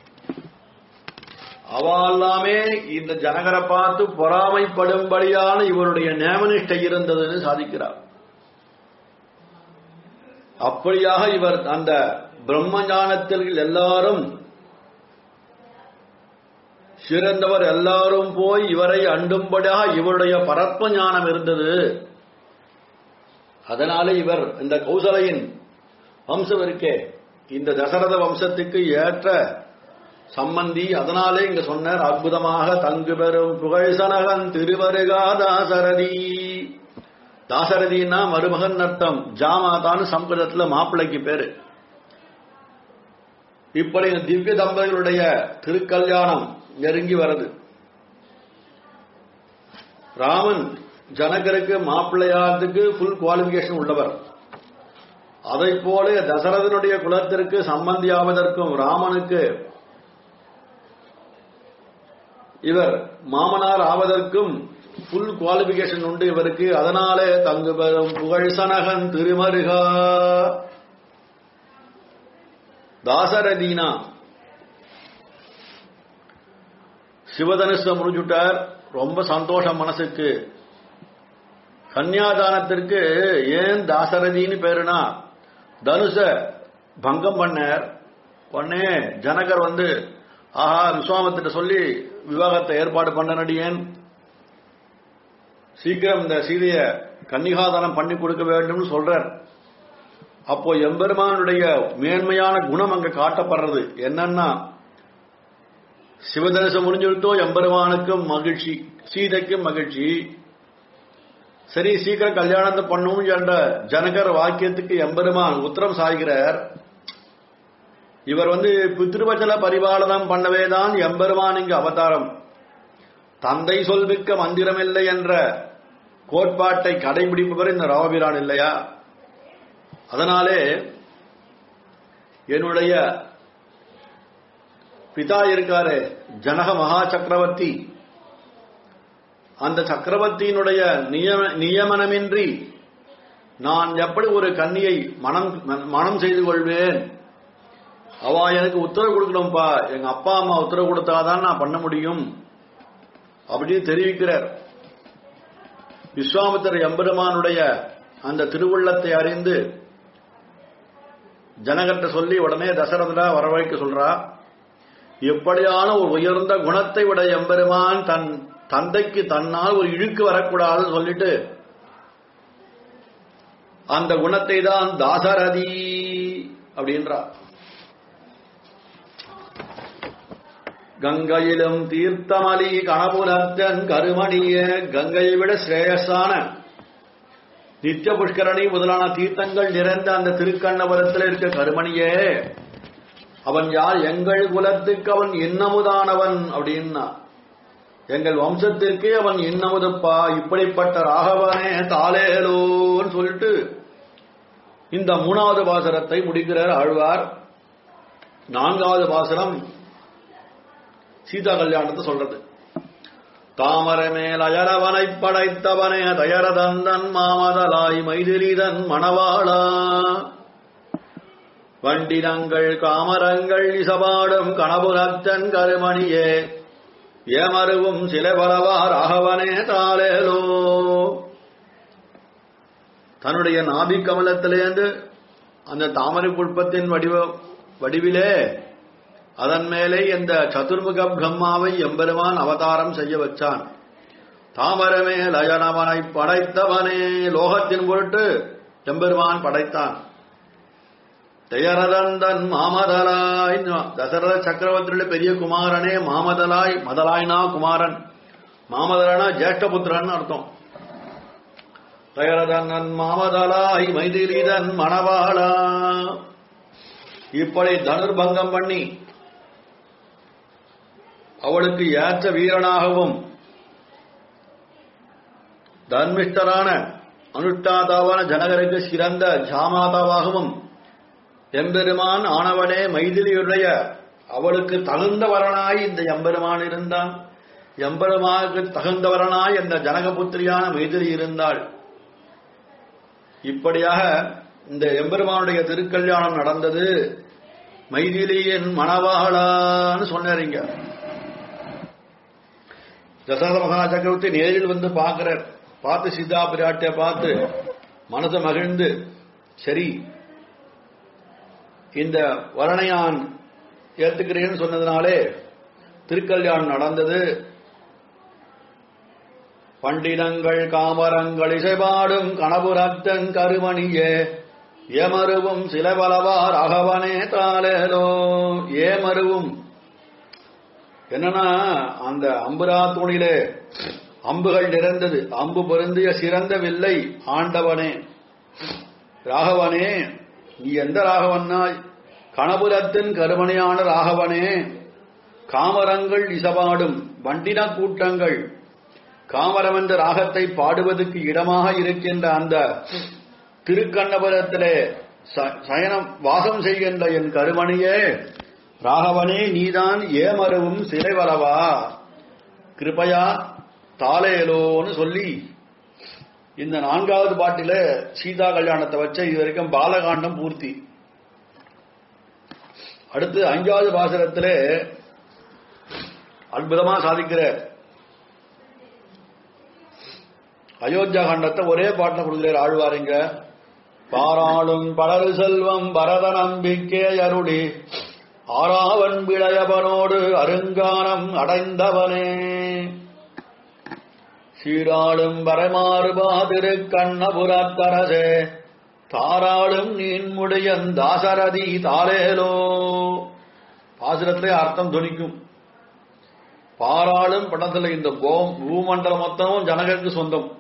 அவால்லாமே இந்த ஜனகரை பார்த்து பொறாமைப்படும்படியான இவருடைய நேமனிஷ்டை இருந்ததுன்னு சாதிக்கிறார் அப்படியாக இவர் அந்த பிரம்ம ஞானத்தில் எல்லாரும் சிறந்தவர் எல்லாரும் போய் இவரை அண்டும்படியாக இவருடைய பரத்ம ஞானம் இருந்தது அதனால இவர் இந்த கௌசலையின் வம்சம் இருக்கே இந்த தசரத வம்சத்துக்கு ஏற்ற சம்பந்தி அதனாலே இங்க சொன்னார் அற்புதமாக தங்கு பெறும் புகழ்சனகன் திருவருகா தாசரதி தாசரதினா மருமகன் அர்த்தம் ஜாமாதான்னு சம்ஸ்கிருதத்துல மாப்பிள்ளைக்கு பேரு இப்படி இந்த திவ்ய தம்பதிகளுடைய திருக்கல்யாணம் நெருங்கி வருது ராமன் ஜனகருக்கு மாப்பிள்ளையாரத்துக்கு ஃபுல் குவாலிபிகேஷன் உள்ளவர் அதை போல தசரதனுடைய குலத்திற்கு சம்பந்தியாவதற்கும் ராமனுக்கு இவர் மாமனார் ஆவதற்கும் ஃபுல் குவாலிபிகேஷன் உண்டு இவருக்கு அதனாலே தங்கு பெறும் புகழ் சனகன் திருமருகா தாசரதீனா சிவதனுஷ முடிச்சுட்டார் ரொம்ப சந்தோஷம் மனசுக்கு கன்னியாதானத்திற்கு ஏன் தாசரதின்னு பேருனா தனுஷ பங்கம் பண்ணார் உடனே ஜனகர் வந்து ஆஹா விஸ்வாமத்திட்ட சொல்லி விவாகத்தை ஏற்பாடு பண்ணனடியேன் சீக்கிரம் இந்த சீதைய கன்னிகாதானம் பண்ணி கொடுக்க வேண்டும்னு சொல்றார் அப்போ எம்பெருமானுடைய மேன்மையான குணம் அங்க காட்டப்படுறது என்னன்னா சிவதனுசம் முடிஞ்சுவிட்டோ எம்பெருமானுக்கும் மகிழ்ச்சி சீதைக்கும் மகிழ்ச்சி சரி சீக்கிரம் கல்யாணத்தை பண்ணும் என்ற ஜனகர் வாக்கியத்துக்கு எம்பெருமான் உத்தரம் சாய்கிறார் இவர் வந்து பித்ருவச்சல பரிபாலனம் பண்ணவே தான் எம்பெருமான் இங்கு அவதாரம் தந்தை சொல்மிக்க மந்திரமில்லை என்ற கோட்பாட்டை கடைபிடிப்பவர் இந்த ராமபிரான் இல்லையா அதனாலே என்னுடைய பிதா இருக்காரு ஜனக மகா சக்கரவர்த்தி அந்த சக்கரவர்த்தியினுடைய நியம நியமனமின்றி நான் எப்படி ஒரு கன்னியை மனம் மனம் செய்து கொள்வேன் அவ எனக்கு உத்தரவு கொடுக்கணும்பா எங்க அப்பா அம்மா உத்தரவு கொடுத்தாதான் நான் பண்ண முடியும் அப்படின்னு தெரிவிக்கிறார் விஸ்வாமித்தர் எம்பெருமானுடைய அந்த திருவுள்ளத்தை அறிந்து ஜனகர்ட்ட சொல்லி உடனே தசரதா வரவழைக்க சொல்றா எப்படியான ஒரு உயர்ந்த குணத்தை விட எம்பெருமான் தன் தந்தைக்கு தன்னால் ஒரு இழுக்கு வரக்கூடாதுன்னு சொல்லிட்டு அந்த குணத்தை தான் தாசரதி அப்படின்றா கங்கையிலும் தீர்த்தமலி கணபுலத்தன் கருமணிய கங்கையை விட சிரேயஸான நித்திய புஷ்கரணி முதலான தீர்த்தங்கள் நிறைந்த அந்த திருக்கண்ணபுரத்தில் இருக்க கருமணியே அவன் யார் எங்கள் குலத்துக்கு அவன் இன்னமுதானவன் அப்படின்னா எங்கள் வம்சத்திற்கே அவன் இன்னமுதுப்பா இப்படிப்பட்ட ராகவனே தாலேலோன்னு சொல்லிட்டு இந்த மூணாவது பாசரத்தை முடிக்கிறார் ஆழ்வார் நான்காவது பாசரம் சீதா கல்யாணத்தை சொல்றது தாமரை மேல் அயரவனை படைத்தவனே தயரதந்தன் மாமதலாய் மைதிலிதன் மணவாளா வண்டினங்கள் காமரங்கள் இசபாடும் கணபுரத்தன் கருமணியே ஏமருவும் சில பரவார் அகவனே தாலேலோ தன்னுடைய நாபி கமலத்திலேந்து அந்த தாமரை புஷ்பத்தின் வடிவ வடிவிலே அதன் மேலே இந்த சதுர்முக பிரம்மாவை எம்பெருமான் அவதாரம் செய்ய வச்சான் தாமரமே லயனவனை படைத்தவனே லோகத்தின் பொருட்டு எம்பெருமான் படைத்தான் தயரதந்தன் மாமதலாய் தசரத சக்கரவர்த்தியுடைய பெரிய குமாரனே மாமதலாய் மதலாய்னா குமாரன் மாமதலனா ஜேஷ்டபுத்திரன் அர்த்தம் தயரதன் மாமதலாய் மைதிலிதன் மணவாளா இப்படி தனுர்பங்கம் பண்ணி அவளுக்கு ஏற்ற வீரனாகவும் தர்மிஷ்டரான அனுஷ்டாதாவான ஜனகருக்கு சிறந்த ஜாமாதாவாகவும் எம்பெருமான் ஆனவனே மைதிலியுடைய அவளுக்கு தகுந்தவரனாய் இந்த எம்பெருமான் இருந்தான் எம்பெருமானுக்கு தகுந்தவரனாய் இந்த ஜனகபுத்திரியான மைதிலி இருந்தாள் இப்படியாக இந்த எம்பெருமானுடைய திருக்கல்யாணம் நடந்தது மைதிலியின் மணவாளான்னு சொன்னாரிங்க தசரத மகா சக்கரவர்த்தி நேரில் வந்து பார்க்கிறார் பார்த்து சீதா பிராட்டிய பார்த்து மனசை மகிழ்ந்து சரி இந்த வர்ணையான் ஏத்துக்கிறேன்னு சொன்னதுனாலே திருக்கல்யாணம் நடந்தது பண்டினங்கள் காமரங்கள் இசைபாடும் கணபுரத்தன் கருமணியே ஏமருவும் சிலபலவார் அகவனே தாலேலோ ஏமருவும் என்னன்னா அந்த அம்புரா தூணிலே அம்புகள் நிறைந்தது அம்பு பொருந்திய சிறந்த வில்லை ஆண்டவனே ராகவனே நீ எந்த ராகவனாய் கணபுரத்தின் கருமணியான ராகவனே காமரங்கள் இசபாடும் வண்டின கூட்டங்கள் காமரம் என்ற ராகத்தை பாடுவதற்கு இடமாக இருக்கின்ற அந்த திருக்கண்ணபுரத்திலே சயனம் வாசம் செய்கின்ற என் கருமணியே ராகவனே நீதான் ஏமருவும் சிலை வரவா கிருபையா தாலேலோன்னு சொல்லி இந்த நான்காவது பாட்டில சீதா கல்யாணத்தை வச்ச இது வரைக்கும் பாலகாண்டம் பூர்த்தி அடுத்து அஞ்சாவது பாசனத்திலே அற்புதமா சாதிக்கிற அயோத்தியா காண்டத்தை ஒரே பாட்டில் கொடுக்கிறார் ஆழ்வாருங்க பாராளும் பலரு செல்வம் பரத நம்பிக்கை அருளி ஆறாவன் விளையவனோடு அருங்கானம் அடைந்தவனே சீராளும் வரமாறுபா திரு கண்ணபுரத்தரசே தாராளும் நீன்முடையன் தாசரதி தாலேலோ பாசுரத்திலே அர்த்தம் துணிக்கும் பாராளும் படத்துல இந்த கோம் பூமண்டலம் மொத்தமும் ஜனகருக்கு சொந்தம்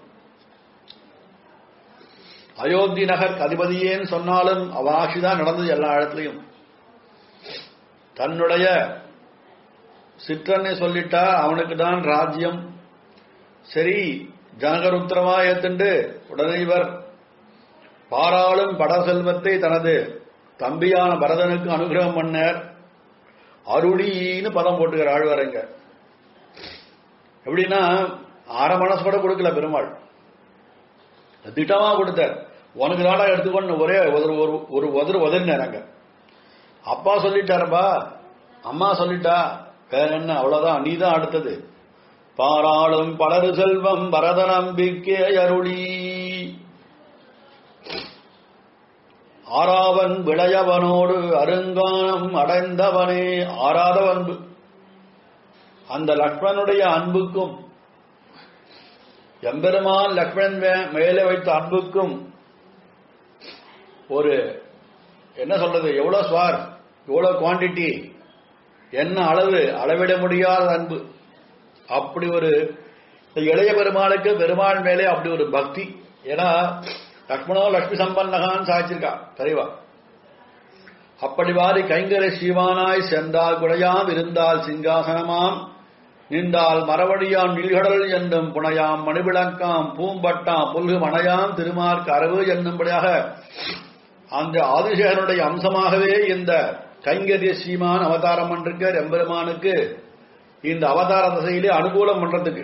அயோத்தி நகர் அதிபதியேன்னு சொன்னாலும் அவனாட்சிதான் நடந்தது எல்லா இடத்துலையும் தன்னுடைய சிற்றனை சொல்லிட்டா அவனுக்கு தான் ராஜ்யம் சரி ஜனகர் உத்தரவா ஏத்துண்டு உடனே இவர் பாராளும் பட செல்வத்தை தனது தம்பியான பரதனுக்கு அனுகிரகம் பண்ணார் அருளின்னு பதம் போட்டுக்கிற ஆழ்வாரங்க எப்படின்னா அரை மனசு கூட கொடுக்கல பெருமாள் திட்டமா கொடுத்தார் உனக்கு தாடா எடுத்துக்கொண்டு ஒரே ஒரு ஒரு உதறு உதறினாங்க அப்பா சொல்லிட்டாரப்பா அம்மா சொல்லிட்டா வேற என்ன அவ்வளவுதான் நீ தான் அடுத்தது பாராளும் பலரு செல்வம் பரத நம்பிக்கை அருளி ஆறாவன் விளையவனோடு அருங்கானம் அடைந்தவனே ஆறாத அன்பு அந்த லக்ஷ்மணனுடைய அன்புக்கும் எம்பெருமான் லக்ஷ்மணன் மேலே வைத்த அன்புக்கும் ஒரு என்ன சொல்றது எவ்வளவு ஸ்வார் எவ்வளவு குவாண்டிட்டி என்ன அளவு அளவிட முடியாத அன்பு அப்படி ஒரு இந்த இளைய பெருமாளுக்கு பெருமாள் மேலே அப்படி ஒரு பக்தி ஏன்னா லக்ஷ்மணோ லட்சுமி சம்பன்னகான்னு சாய்ச்சிருக்கா தெரியவா அப்படி வாரி கைங்கர சீவானாய் சென்றால் குடையாம் இருந்தால் சிங்காசனமாம் நின்றால் மரவடியாம் நில்கடல் என்னும் புனையாம் மணிவிளக்காம் பூம்பட்டாம் புல்கு மணையாம் திருமார்க்கு அரவு என்னும்படியாக அந்த ஆதிசேகனுடைய அம்சமாகவே இந்த கைங்கரிய சீமான் அவதாரம் பண்ணிருக்க எம்பெருமானுக்கு இந்த அவதார திசையிலே அனுகூலம் பண்றதுக்கு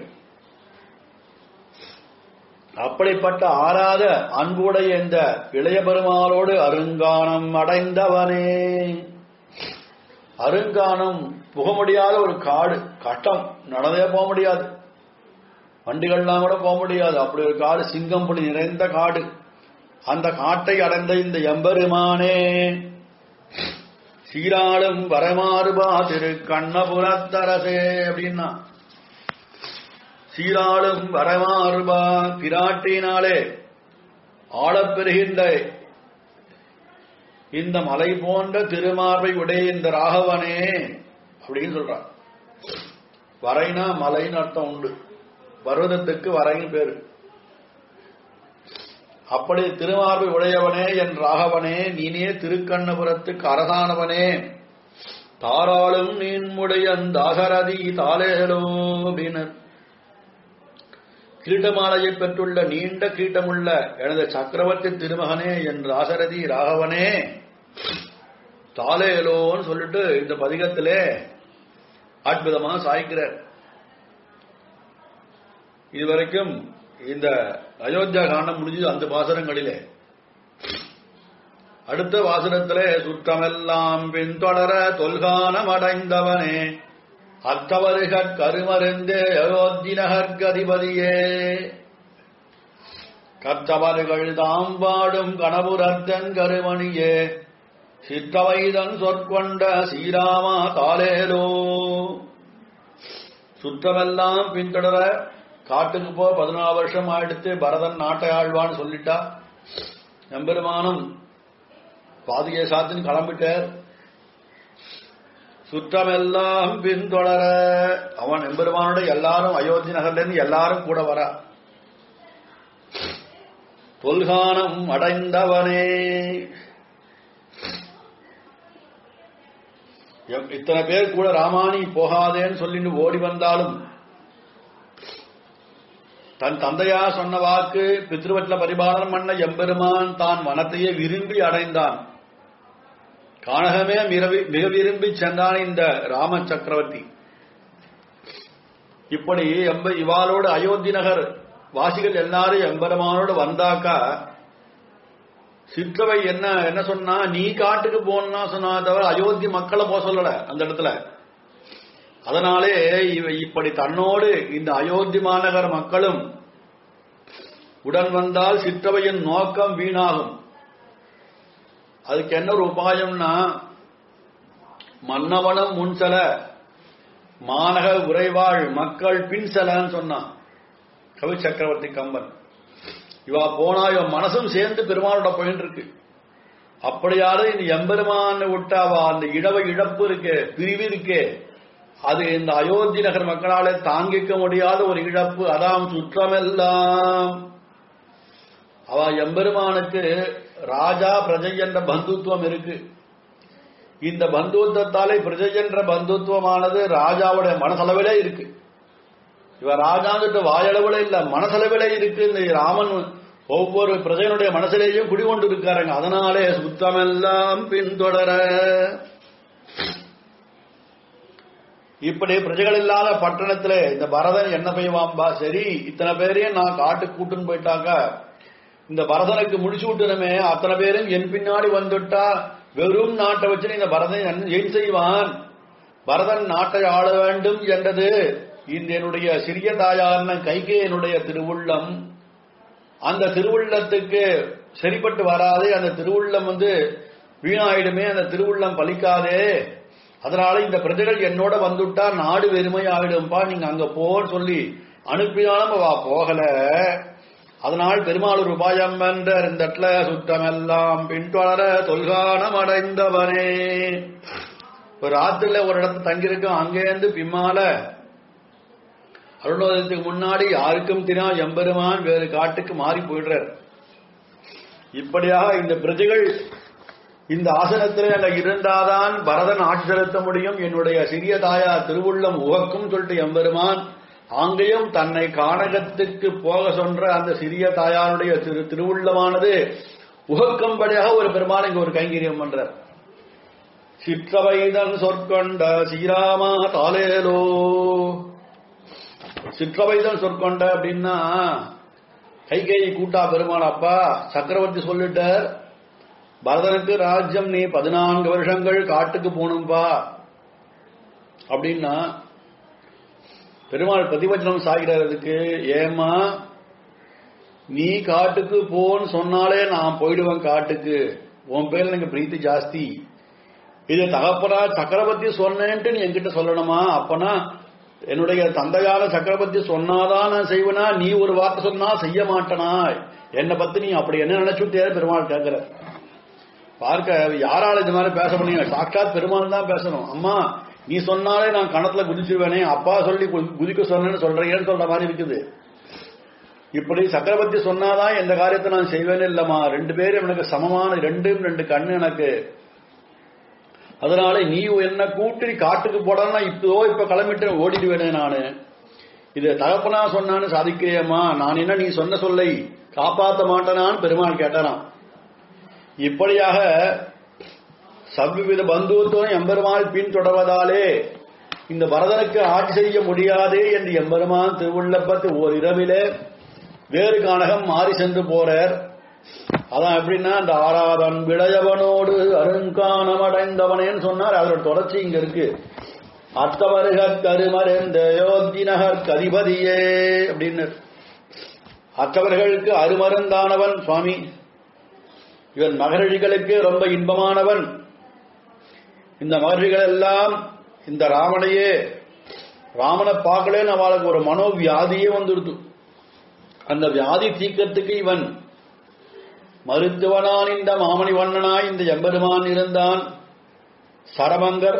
அப்படிப்பட்ட ஆறாத அன்புடைய இந்த இளைய பெருமாளோடு அருங்கானம் அடைந்தவனே அருங்கானம் புக முடியாத ஒரு காடு கட்டம் நடந்தே போக முடியாது வண்டிகள்லாம் கூட போக முடியாது அப்படி ஒரு காடு சிங்கம் புலி நிறைந்த காடு அந்த காட்டை அடைந்த இந்த எம்பெருமானே சீராளும் வரமாறுபா திரு கண்ணபுரத்தரசே அப்படின்னா சீராளும் வரமாறுபா பிராட்டினாலே ஆளப்பெறுகின்ற இந்த மலை போன்ற திருமார்பை உடைய இந்த ராகவனே அப்படின்னு சொல்றான் வரைனா மலைன்னு அர்த்தம் உண்டு பர்வதத்துக்கு வரைன்னு பேரு அப்படி திருமார்பை உடையவனே என் ராகவனே நீனே திருக்கண்ணபுரத்துக்கு அரசானவனே தாராளும் நீன்முடைய தாசரதி தாலேலோ அப்படின்னர் கிரீட்டமாலையை பெற்றுள்ள நீண்ட கீட்டமுள்ள எனது சக்கரவர்த்தி திருமகனே என் ராசரதி ராகவனே தாலேலோன்னு சொல்லிட்டு இந்த பதிகத்திலே அற்புதமா சாய்க்கிறார் இதுவரைக்கும் இந்த அயோத்தியா காண்டம் முடிஞ்சது அந்த வாசனங்களிலே அடுத்த வாசனத்திலே சுற்றமெல்லாம் பின்தொடர தொல்கானம் அடைந்தவனே அத்தவருகற் கருமருந்தே அயோத்தி நகர்கதிபதியே கற்றவர்கள் தாம் பாடும் கணபுரத்தன் கருமணியே சிற்றவைதன் சொற்கொண்ட சீராமா காலேலோ சுற்றமெல்லாம் பின்தொடர காட்டுக்கு போ பதினாலு வருஷம் ஆயிடுத்து பரதன் நாட்டை ஆழ்வான்னு சொல்லிட்டா எம்பெருமானும் பாதிகை சாத்தின்னு கிளம்பிட்டார் சுற்றமெல்லாம் பின்தொடர அவன் எம்பெருமானோட எல்லாரும் அயோத்தி நகர்ல இருந்து எல்லாரும் கூட வரா தொல்கானம் அடைந்தவனே எம்- இத்தனை பேர் கூட ராமானி போகாதேன்னு சொல்லிட்டு ஓடி வந்தாலும் தன் தந்தையா சொன்ன வாக்கு பித்ருவட்ல பரிபாலனம் பண்ண எம்பெருமான் தான் வனத்தையே விரும்பி அடைந்தான் கானகமே மிரவி- மிக விரும்பி சென்றான் இந்த ராம சக்கரவர்த்தி இப்படி எம்ப இவாளோடு அயோத்தி நகர் வாசிகள் எல்லாரும் எம்பெருமானோடு வந்தாக்கா சிற்றவை என்ன என்ன சொன்னா நீ காட்டுக்கு போனா சொன்னா தவிர அயோத்தி மக்களை போக சொல்லல அந்த இடத்துல அதனாலே இவ இப்படி தன்னோடு இந்த அயோத்தி மாநகர் மக்களும் உடன் வந்தால் சிற்றவையின் நோக்கம் வீணாகும் அதுக்கு என்ன ஒரு உபாயம்னா மன்னவனம் முன்செல மாநக உறைவாழ் மக்கள் பின் செலன்னு சொன்னான் கவி சக்கரவர்த்தி கம்பன் இவா போனா இவன் மனசும் சேர்ந்து பெருமானோட போயிட்டு இருக்கு அப்படியாவது இந்த எம்பெருமான விட்டாவா அந்த இடவை இழப்பு இருக்கு பிரிவு இருக்கு அது இந்த அயோத்தி நகர் மக்களாலே தாங்கிக்க முடியாத ஒரு இழப்பு அதாம் சுற்றமெல்லாம் அவ எம்பெருமானுக்கு ராஜா பிரஜை என்ற பந்துத்துவம் இருக்கு இந்த பந்துத்துவத்தாலே பிரஜை என்ற பந்துத்துவமானது ராஜாவுடைய மனசளவிலே இருக்கு இவ ராஜாங்கிட்ட வாயளவுல இல்ல மனசளவிலே இருக்கு இந்த ராமன் ஒவ்வொரு பிரஜையினுடைய மனசிலேயும் குடிகொண்டு இருக்காருங்க அதனாலே சுத்தமெல்லாம் பின்தொடர இப்படி பிரஜைகள் இல்லாத பட்டணத்துல இந்த பரதன் என்ன பெய்வாம்பா சரி இத்தனை பேரையும் நான் காட்டுக்கு கூட்டுன்னு போயிட்டாக்கா இந்த பரதனுக்கு முடிச்சு விட்டணுமே அத்தனை பேரும் என் பின்னாடி வந்துட்டா வெறும் நாட்டை வச்சு இந்த பரதன் என்ன ஏன் செய்வான் பரதன் நாட்டை ஆள வேண்டும் என்றது இந்த என்னுடைய சிறிய தாயார்ன கைகேயனுடைய திருவுள்ளம் அந்த திருவுள்ளத்துக்கு சரிப்பட்டு வராதே அந்த திருவுள்ளம் வந்து வீணாயிடுமே அந்த திருவுள்ளம் பலிக்காதே அதனால இந்த பிரஜைகள் என்னோட வந்துட்டா நாடு வெறுமை ஆயிடும்பா நீங்க அங்க போன்னு சொல்லி அனுப்பினாலும் அவ போகல அதனால் பெருமாள் ஒரு உபாயம் என்ற இந்த இடத்துல சுற்றமெல்லாம் பின்தொடர தொல்கானம் அடைந்தவனே ஒரு ராத்திரில ஒரு இடத்துல தங்கியிருக்கோம் அங்கேருந்து பின்னால அருணோதயத்துக்கு முன்னாடி யாருக்கும் தெரியா எம்பெருமான் வேறு காட்டுக்கு மாறி போயிடுறார் இப்படியாக இந்த பிரஜைகள் இந்த ஆசனத்திலே அங்க இருந்தாதான் பரதன் ஆட்சி செலுத்த முடியும் என்னுடைய சிறிய தாயா திருவுள்ளம் உகக்கும் சொல்லிட்டு எம்பெருமான் அங்கேயும் தன்னை கானகத்துக்கு போக சொன்ற அந்த சிறிய தாயாருடைய திரு திருவுள்ளமானது உகக்கும்படியாக ஒரு பெருமாள் இங்க ஒரு கைங்கரியம் பண்றார் சிற்றவைதன் சொற்கொண்ட சீராமா தாலேலோ சிற்றவைதன் சொற்கொண்ட அப்படின்னா கைகை கூட்டா பெருமாள் அப்பா சக்கரவர்த்தி சொல்லிட்டார் பரதனுக்கு ராஜ்யம் நீ பதினான்கு வருஷங்கள் காட்டுக்கு போகணும்பா அப்படின்னா பெருமாள் பிரதிவச்சனம் சாகிறதுக்கு ஏமா நீ காட்டுக்கு போன்னு சொன்னாலே நான் போயிடுவேன் காட்டுக்கு உன் பேர்ல எனக்கு பிரீத்தி ஜாஸ்தி இது தகப்பனா சக்கரவர்த்தி சொன்னேன்ட்டு நீ என்கிட்ட சொல்லணுமா அப்பனா என்னுடைய தந்தையான சக்கரவர்த்தி சொன்னாதான் நான் செய்வேனா நீ ஒரு வார்த்தை சொன்னா செய்ய மாட்டனா என்னை பத்தி நீ அப்படி என்ன நினைச்சுட்டே பெருமாள் கேட்கிற பார்க்க யாரால இந்த மாதிரி பேச முடியும் சாட்சாத் பெருமாள் தான் பேசணும் அம்மா நீ சொன்னாலே நான் கணத்துல குதிச்சிருவேனே அப்பா சொல்லி கு- குதிக்க சொன்னேன்னு சொல்றேன்னு சொல்ற மாதிரி இருக்குது இப்படி சக்கரவர்த்தி சொன்னாதான் எந்த காரியத்தை நான் செய்வேன்னு இல்லம்மா ரெண்டு பேரும் எனக்கு சமமான ரெண்டும் ரெண்டு கண்ணு எனக்கு அதனால நீ என்ன கூட்டி காட்டுக்கு போடனா இப்போ இப்ப கிளம்பிட்டு ஓடிடுவேனே நானு இது தகப்பனா சொன்னான்னு சாதிக்கிறேம்மா நான் என்ன நீ சொன்ன சொல்லை காப்பாத்த மாட்டேனான்னு பெருமாள் கேட்டாராம் இப்படியாக சவ்வித பந்துத்துவம் எம்பெருமாள் பின்தொடர்வதாலே இந்த பரதனுக்கு ஆட்சி செய்ய முடியாதே என்று எம்பெருமான் திருவுள்ளப்பத்து ஓர் இரவிலே வேறு கானகம் மாறி சென்று போறார் அதான் எப்படின்னா இந்த ஆராதன் விளையவனோடு அருங்கானமடைந்தவனேன்னு சொன்னார் அதோட தொடர்ச்சி இங்க இருக்கு அத்தவருகற் கருமறைந்த யோத்தினகர் கதிபதியே அப்படின்னு அத்தவர்களுக்கு அருமருந்தானவன் சுவாமி இவன் மகரிஷிகளுக்கு ரொம்ப இன்பமானவன் இந்த மகரிஷிகள் எல்லாம் இந்த ராமனையே ராமனை பார்க்கலேன்னு அவளுக்கு ஒரு மனோவியாதியே வந்துடுது அந்த வியாதி தீக்கத்துக்கு இவன் மருத்துவனான் இந்த மாமணி வண்ணனாய் இந்த எம்பெருமான் இருந்தான் சரமங்கர்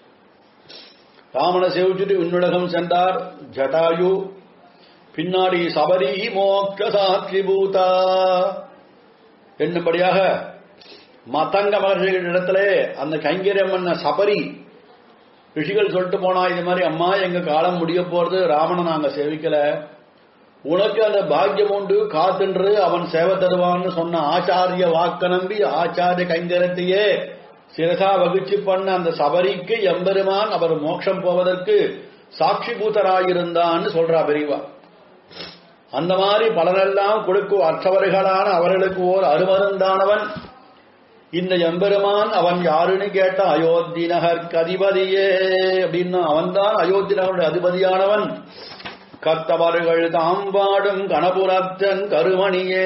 ராமனை சேவிச்சுட்டு விண்ணுலகம் சென்றார் ஜட்டாயு பின்னாடி சபரி மோட்ச சாட்சி பூதா என்னும்படியாக மதங்க மகர்ஷிகள் இடத்துல அந்த கைங்கரியம் பண்ண சபரி ரிஷிகள் சொல்லிட்டு போனா இது மாதிரி அம்மா எங்க காலம் முடிய போறது ராமனை நாங்க சேவிக்கல உனக்கு அந்த பாக்கியம் உண்டு காத்துன்று அவன் சேவை தருவான்னு சொன்ன ஆச்சாரிய வாக்க நம்பி ஆச்சாரிய கைங்கரத்தையே சிரசா வகிச்சு பண்ண அந்த சபரிக்கு எம்பெருமான் அவர் மோட்சம் போவதற்கு சாட்சி பூத்தராயிருந்தான்னு சொல்றா பெரியவா அந்த மாதிரி பலரெல்லாம் கொடுக்கும் அற்றவர்களான அவர்களுக்கு ஓர் அருமருந்தானவன் இந்த எம்பெருமான் அவன் யாருன்னு கேட்ட அயோத்தி நகர் அதிபதியே அப்படின்னா அவன்தான் அயோத்தி நகருடைய அதிபதியானவன் கத்தவர்கள் தாம் பாடும் கணபுரத்தன் கருமணியே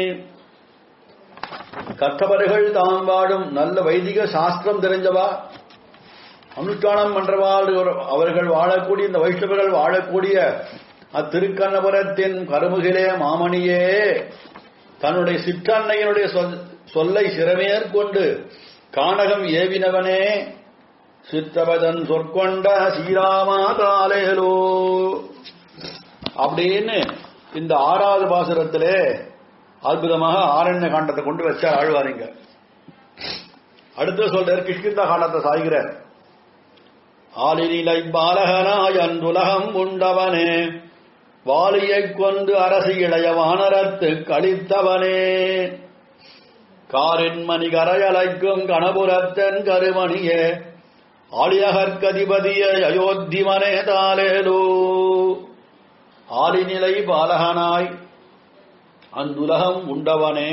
கத்தவர்கள் தாம் பாடும் நல்ல வைதிக சாஸ்திரம் தெரிஞ்சவா அனுஷ்டானம் பண்றவாள் அவர்கள் வாழக்கூடிய இந்த வைஷ்ணவர்கள் வாழக்கூடிய அத்திருக்கண்ணபுரத்தின் கருமுகிலே மாமணியே தன்னுடைய சிற்றன்னையினுடைய சொல்- சொல்லை சிறமேற்கொண்டு கானகம் ஏவினவனே சித்தபதன் சொற்கொண்ட சீராமா காலேலோ அப்படின்னு இந்த ஆறாவது பாசுரத்திலே அற்புதமாக ஆரண்ய காண்டத்தை கொண்டு வச்சார் ஆழ்வாரிங்க அடுத்து சொல்றார் கிஷ்கிந்தா காண்டத்தை சாய்கிறார் ஆளினிலை பாலகனாய் அன்புலகம் உண்டவனே வாலியைக் கொண்டு அரசு இளைய வானரத்து கழித்தவனே காரின் மணி கரையலைக்கும் கணபுரத்தன் கருமணியே ஆளியகற்கதிபதியே அயோத்திமனே தாலேலோ ஆளிநிலை பாலகனாய் அந்துலகம் உண்டவனே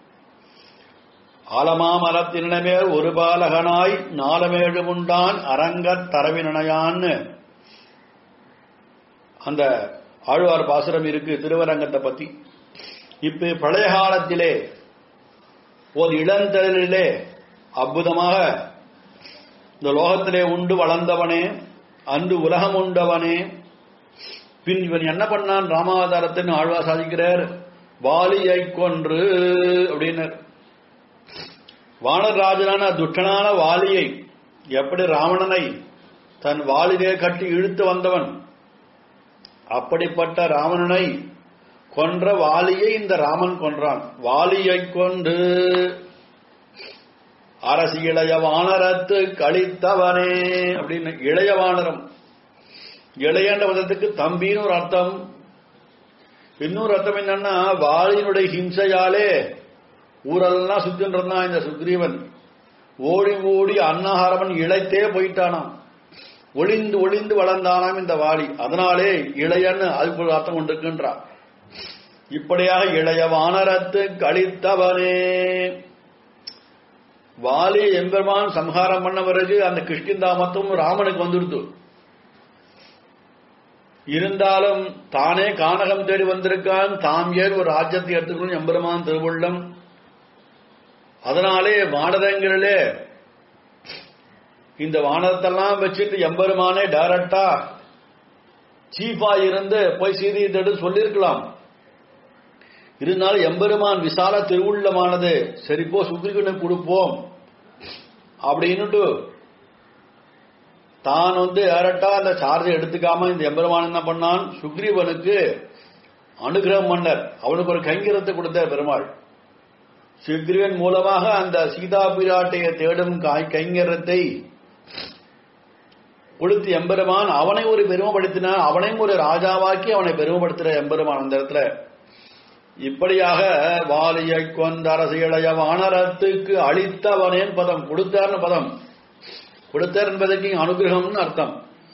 ஆலமாமரத்தினிடமேல் ஒரு பாலகனாய் நாலமேழு உண்டான் அரங்கத் தரவினையான்னு அந்த ஆழ்வார் பாசுரம் இருக்கு திருவரங்கத்தை பத்தி இப்ப பழைய காலத்திலே ஒரு இளந்தலிலே அற்புதமாக இந்த லோகத்திலே உண்டு வளர்ந்தவனே அன்று உலகம் உண்டவனே பின் இவன் என்ன பண்ணான் ராமாவதாரத்தின் ஆழ்வா சாதிக்கிறார் வாலியை கொன்று அப்படின்னர் வானராஜனான துஷ்டனான வாலியை எப்படி ராவணனை தன் வாளிலே கட்டி இழுத்து வந்தவன் அப்படிப்பட்ட ராவணனை கொன்ற வாலியை இந்த ராமன் கொன்றான் வாலியை கொண்டு அரசு இளைய வானரத்து கழித்தவனே அப்படின்னு இளைய வானரம் இளையன்ற பதத்துக்கு தம்பின்னு ஒரு அர்த்தம் இன்னொரு அர்த்தம் என்னன்னா வாலியினுடைய ஹிம்சையாலே ஊரெல்லாம் சுத்தின்றான் இந்த சுக்ரீவன் ஓடி ஓடி அன்னஹாரவன் இழைத்தே போயிட்டானாம் ஒளிந்து ஒளிந்து வளர்ந்தானாம் இந்த வாலி அதனாலே இளையன்னு அதுக்கு ஒரு அர்த்தம் கொண்டிருக்கின்றான் இப்படியாக இளைய வானரத்து கழித்தவனே வாலி எம்பெருமான் சம்ஹாரம் பண்ண பிறகு அந்த கிருஷ்ணிந்தாமத்தும் ராமனுக்கு வந்துடுது இருந்தாலும் தானே கானகம் தேடி வந்திருக்கான் தாம் ஏன் ஒரு ராஜ்யத்தை எடுத்துக்கணும் எம்பெருமான் திருவுள்ளம் அதனாலே வானரங்களிலே இந்த வானரத்தெல்லாம் வச்சுட்டு எம்பெருமானே டைரக்டா சீஃபா இருந்து போய் சீதையை தேடு சொல்லியிருக்கலாம் இருந்தாலும் எம்பெருமான் விசால திருவுள்ளமானது சரிப்போ சுக்ரீவனுக்கு கொடுப்போம் அப்படின்னுட்டு தான் வந்து டேரக்டா அந்த சார்ஜை எடுத்துக்காம இந்த எம்பெருமான் என்ன பண்ணான் சுக்ரீவனுக்கு அனுகிரகம் மன்னர் அவனுக்கு ஒரு கைங்கரத்தை கொடுத்த பெருமாள் சுக்ரீவன் மூலமாக அந்த சீதா பிராட்டைய தேடும் காய் கைங்கரத்தை கொடுத்து எம்பெருமான் அவனை ஒரு பெருமைப்படுத்தினான் அவனையும் ஒரு ராஜாவாக்கி அவனை பெருமைப்படுத்துற எம்பெருமான் அந்த இடத்துல இப்படியாக வாலியை கொண்ட அரசியலைய வானரத்துக்கு அளித்தவனேன் பதம் கொடுத்தார்னு பதம் கொடுத்தார் என்பதற்கு அனுகிரகம்னு அர்த்தம்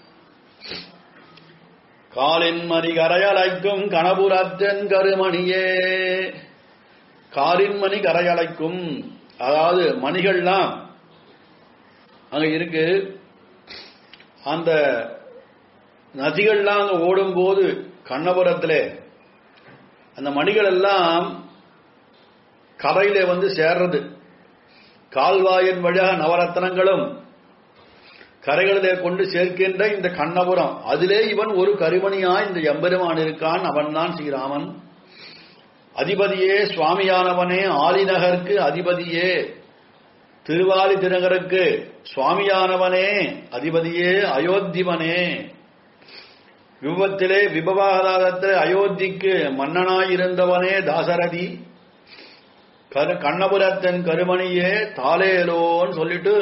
காலின் மணி கரையலைக்கும் கணபுரத்தன் கருமணியே காலின் மணி கரையலைக்கும் அதாவது மணிகள்லாம் அங்க இருக்கு அந்த நதிகள்லாம் அங்க ஓடும்போது கண்ணபுரத்திலே அந்த மணிகள் எல்லாம் கரையிலே வந்து சேர்றது கால்வாயின் வழியாக நவரத்னங்களும் கரைகளிலே கொண்டு சேர்க்கின்ற இந்த கண்ணபுரம் அதிலே இவன் ஒரு கருமணியாய் இந்த எம்பெருமான் இருக்கான் அவன்தான் ஸ்ரீராமன் அதிபதியே சுவாமியானவனே ஆலிநகருக்கு அதிபதியே திருவாலி திருநகருக்கு சுவாமியானவனே அதிபதியே அயோத்திவனே விபத்திலே விபவாதாரத்தில் அயோத்திக்கு மன்னனாயிருந்தவனே தாசரதி கரு- கண்ணபுரத்தன் கருமணியே தாலேலோன்னு சொல்லிட்டு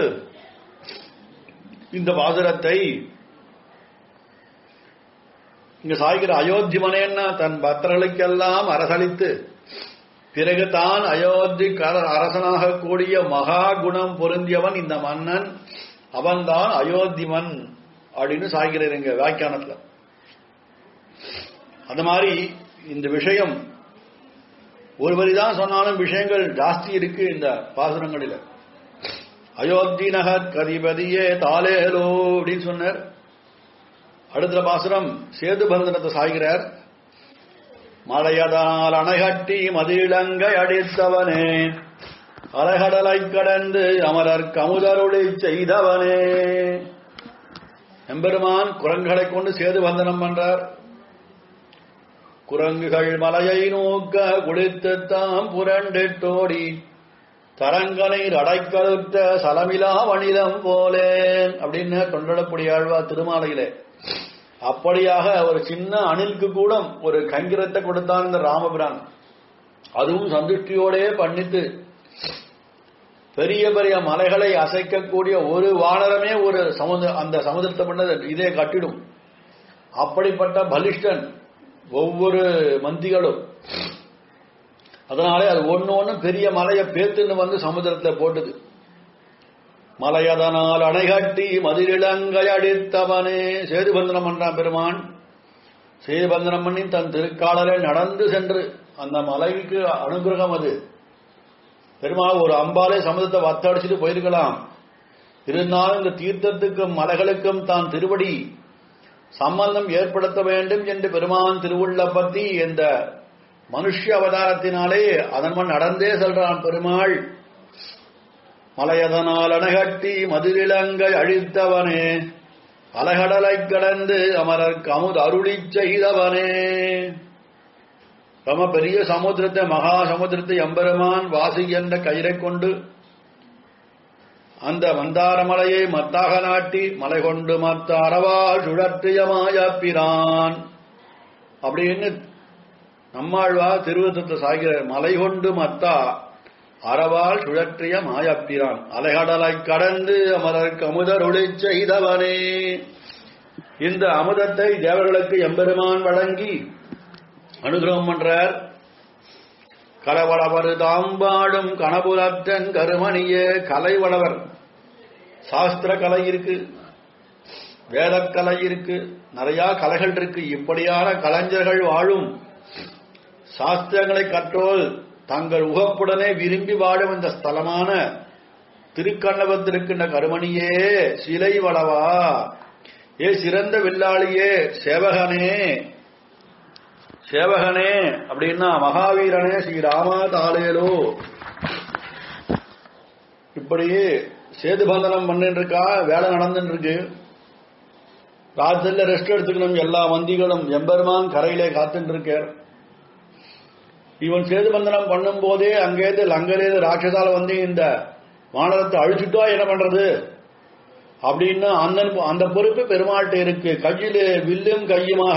இந்த பாசுரத்தை இங்க சாய்கிற அயோத்திமனேன்னா தன் பக்தர்களுக்கெல்லாம் அரசளித்து பிறகு தான் அயோத்தி கர- அரசனாக கூடிய மகா குணம் பொருந்தியவன் இந்த மன்னன் அவன்தான் அயோத்திமன் அப்படின்னு சாய்கிறார் இங்க வியாக்கியானத்துல அந்த மாதிரி இந்த விஷயம் ஒரு வரிதான் சொன்னாலும் விஷயங்கள் ஜாஸ்தி இருக்கு இந்த பாசுரங்களில அயோத்தி நகர் கதிபதியே தாலேலோ அப்படின்னு சொன்னார் அடுத்த பாசுரம் சேது பந்தனத்தை சாய்கிறார் மலையதனால் அணைகட்டி மதியிலங்கை அடித்தவனே அலைகடலை கடந்து அமரர் கமுதருளி செய்தவனே எம்பெருமான் குரங்களை கொண்டு சேது பந்தனம் பண்றார் குரங்குகள் மலையை நோக்க குளித்து தாம் புரண்டிட்டோடி தரங்கனை அடைக்கழுத்த சலமிலா வணிதம் போலே அப்படின்னு தொண்டடக்கூடிய ஆழ்வா திருமாலையிலே அப்படியாக ஒரு சின்ன அணிலுக்கு கூட ஒரு கங்கிரத்தை கொடுத்தான் இந்த ராமபிரான் அதுவும் சந்துஷ்டியோடே பண்ணித்து பெரிய பெரிய மலைகளை அசைக்கக்கூடிய ஒரு வானரமே ஒரு சமுதிர அந்த சமுதிரத்தை பண்ணது இதே கட்டிடும் அப்படிப்பட்ட பலிஷ்டன் ஒவ்வொரு மந்திகளும் அதனாலே அது ஒண்ணு ஒண்ணு பெரிய மலையை பேத்துன்னு வந்து சமுதிரத்துல போட்டுது மலையதனால் அணைகட்டி மதிரிலங்கை அடித்தவனே சேதுபந்தனம் பண்றான் பெருமான் சேதுபந்தனம் பண்ணி தன் திருக்காலரை நடந்து சென்று அந்த மலைக்கு அனுகிரகம் அது பெருமாள் ஒரு அம்பாலே சமுதிரத்தை வத்தடிச்சுட்டு போயிருக்கலாம் இருந்தாலும் இந்த தீர்த்தத்துக்கும் மலைகளுக்கும் தான் திருவடி சம்பந்தம் ஏற்படுத்த வேண்டும் என்று பெருமான் திருவுள்ள பத்தி இந்த மனுஷ அவதாரத்தினாலே அதன் முன் நடந்தே செல்றான் பெருமாள் மலையதனால் அணைகட்டி மதுரிலங்கை அழித்தவனே அலகடலை கடந்து அமரர் கமுது அருளி செய்தவனே ரொம்ப பெரிய சமுத்திரத்தை மகா சமுத்திரத்தை எம்பெருமான் வாசி என்ற கயிறை கொண்டு அந்த மந்தாரமலையை மத்தாக நாட்டி மலை கொண்டு மத்த அரவா சுழற்றியமாய பிரான் அப்படின்னு நம்மாழ்வா திருவத்தத்தை சாகிற மலை கொண்டு மத்தா அறவால் சுழற்றிய மாயப்பிரான் அலைகடலை கடந்து அமரருக்கு அமுதர் ஒளி செய்தவனே இந்த அமுதத்தை தேவர்களுக்கு எம்பெருமான் வழங்கி அனுகிரகம் பண்றார் கலவளவர் தாம்பாடும் கணபுரத்தன் கருமணியே கலைவளவர் சாஸ்திர கலை இருக்கு வேதக்கலை இருக்கு நிறைய கலைகள் இருக்கு இப்படியான கலைஞர்கள் வாழும் சாஸ்திரங்களை கற்றோல் தங்கள் உகப்புடனே விரும்பி வாழும் இந்த ஸ்தலமான திருக்கண்ணபத்திருக்கின்ற கருமணியே சிலை வளவா ஏ சிறந்த வில்லாளியே சேவகனே சேவகனே அப்படின்னா மகாவீரனே ஸ்ரீராமா தாளேலோ இப்படி சேது பந்தனம் பண்ணிட்டு இருக்கா வேலை நடந்துட்டு இருக்கு ராத்திரில ரெஸ்ட் எடுத்துக்கணும் எல்லா மந்திகளும் எம்பெருமான் கரையிலே காத்துட்டு இருக்கார் இவன் சேது பந்தனம் பண்ணும் போதே அங்கேருந்து லங்கலேருந்து ராட்சசால வந்து இந்த வானரத்தை அழிச்சுட்டா என்ன பண்றது அப்படின்னு அந்த அந்த பொறுப்பு பெருமாள்கிட்ட இருக்கு கையிலே வில்லும் கையுமாக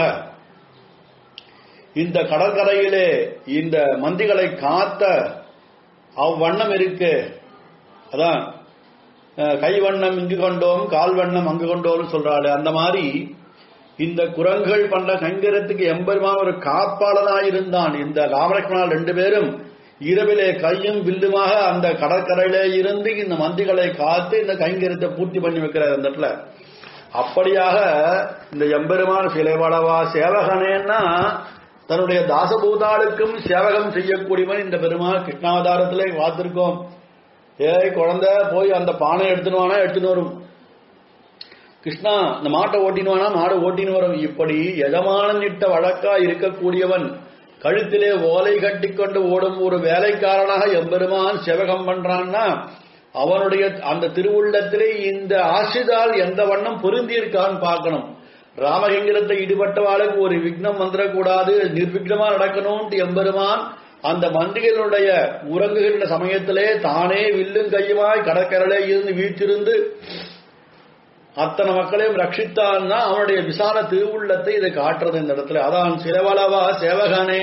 இந்த கடற்கரையிலே இந்த மந்திகளை காத்த அவ்வண்ணம் இருக்கு அதான் அஹ், கை வண்ணம் இங்கு கொண்டோம் கால் வண்ணம் அங்கு கொண்டோம்னு சொல்றாரு அந்த மாதிரி இந்த குரங்குகள் பண்ற கைங்கரத்துக்கு எம்பெருமான் ஒரு காப்பாளனாயிருந்தான் இந்த ராமலட்சுமணால் ரெண்டு பேரும் இரவிலே கையும் வில்லுமாக அந்த கடற்கரையிலே இருந்து இந்த மந்திகளை காத்து இந்த கைங்கரத்தை பூர்த்தி பண்ணி வைக்கிறார் அந்த இடத்துல அப்படியாக இந்த எம்பெருமான் சிலைவளவா சேவகனேன்னா தன்னுடைய தாசபூதாளுக்கும் சேவகம் செய்யக்கூடியவன் இந்த பெருமாள் கிருஷ்ணாவதாரத்திலே பார்த்திருக்கோம் ஏய் குழந்தை போய் அந்த பானை எடுத்துன்னு வானா எடுத்துன்னு வரும் கிருஷ்ணா இந்த மாட்டை ஓட்டினுவானா மாடை ஓட்டின்னு வரும் இப்படி எஜமானன் இட்ட வழக்கா இருக்கக்கூடியவன் கழுத்திலே ஓலை கட்டிக்கொண்டு ஓடும் ஒரு வேலைக்காரனாக எம்பெருமான் சேவகம் பண்றான்னா அவனுடைய அந்த திருவுள்ளத்திலே இந்த ஆசிதால் எந்த வண்ணம் பொருந்தி இருக்கான்னு பார்க்கணும் ராமகிங்கரத்தை ஈடுபட்டவாளுக்கு ஒரு விக்னம் வந்துடக்கூடாது நிர்விக்னமா நடக்கணும்ட்டு எம்பெருமான் அந்த மந்திகளுடைய உறங்குகின்ற சமயத்திலே தானே வில்லும் கையுமாய் கடற்கரையிலே இருந்து வீற்றிருந்து அத்தனை மக்களையும் ரட்சித்தான்னா அவனுடைய விசால திருவுள்ளத்தை இதை காட்டுறது இந்த இடத்துல அதான் சிலவளவா சேவகனே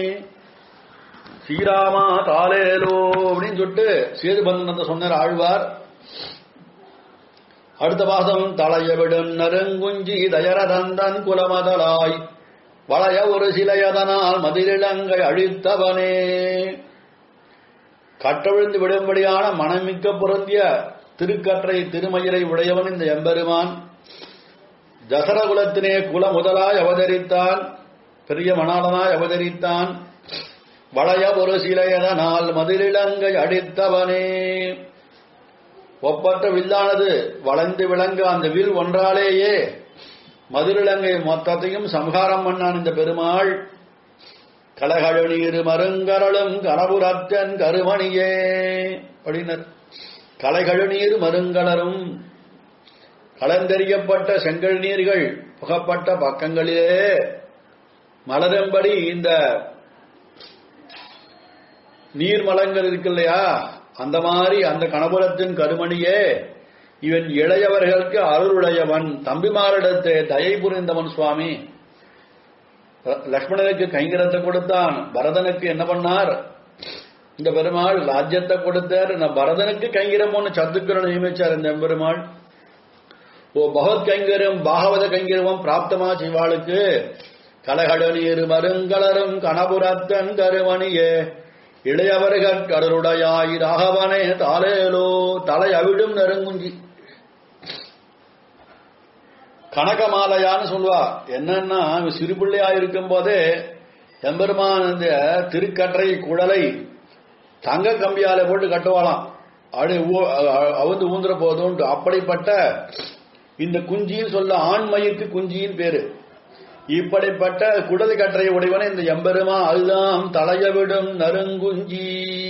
ஸ்ரீராமா தாலேலோ அப்படின்னு சொல்லிட்டு சேது பந்தனத்தை சொன்னார் ஆழ்வார் அடுத்த பாசம் தலையவிடும் நறுங்குஞ்சி தயரதந்தன் குலமதலாய் வளைய ஒரு சிலையதனால் மதிலிலங்கை அழித்தவனே கட்டவிழ்ந்து விடும்படியான மனமிக்க பொருந்திய திருக்கற்றை திருமயிரை உடையவன் இந்த எம்பெருமான் தசரகுலத்தினே குல முதலாய் அவதரித்தான் பெரிய மணாளனாய் அவதரித்தான் வளைய ஒரு சிலையதனால் மதிலிலங்கை அடித்தவனே ஒப்பற்ற வில்லானது வளைந்து விளங்க அந்த வில் ஒன்றாலேயே மதுரிலங்கை மொத்தத்தையும் சம்ஹாரம் பண்ணான் இந்த பெருமாள் கலகழநீர் மருங்கரளும் கனபுரத்தன் கருமணியே அப்படின்னர் கலைகழுநீர் மருங்கலரும் கலந்தெறியப்பட்ட செங்கல் நீர்கள் புகப்பட்ட பக்கங்களிலே மலரும்படி இந்த நீர்மலங்கள் இருக்கு இல்லையா அந்த மாதிரி அந்த கணபுரத்தின் கருமணியே இவன் இளையவர்களுக்கு அருளுடையவன் தம்பிமாரிடத்தை தயை புரிந்தவன் சுவாமி லக்ஷ்மணனுக்கு கைங்கரத்தை கொடுத்தான் பரதனுக்கு என்ன பண்ணார் இந்த பெருமாள் ராஜ்யத்தை கொடுத்தார் நான் பரதனுக்கு கைங்கரம் ஒன்று சத்துக்குரன் நியமிச்சார் இந்த பெருமாள் ஓ பகவத் கைங்கரம் பாகவத கைங்கரமும் பிராப்தமா சிவாளுக்கு கலகடநீர் மருங்கலரும் கணபுரத்தன் கருமணியே இளையவர்கள் கடலுடையாய் ராகவனே தாலேலோ தலை அவிடும் நெருங்குஞ்சி கனகமாலையான்னு சொல்லுவா என்னன்னா இவன் சிறு பிள்ளையா இருக்கும் போதே எம்பெருமான் இந்த திருக்கற்றை குழலை தங்க கம்பியால போட்டு கட்டுவாளாம் அடி ஊ- அ- அவுந்து ஊந்துற போதும் அப்படிப்பட்ட இந்த குஞ்சின்னு சொல்ல ஆண்மயிற்கு குஞ்சின்னு பேரு இப்படிப்பட்ட குடலை கற்றை உடையவன இந்த எம்பெருமா அதுதான் தலையவிடும் நறுங்குஞ்சி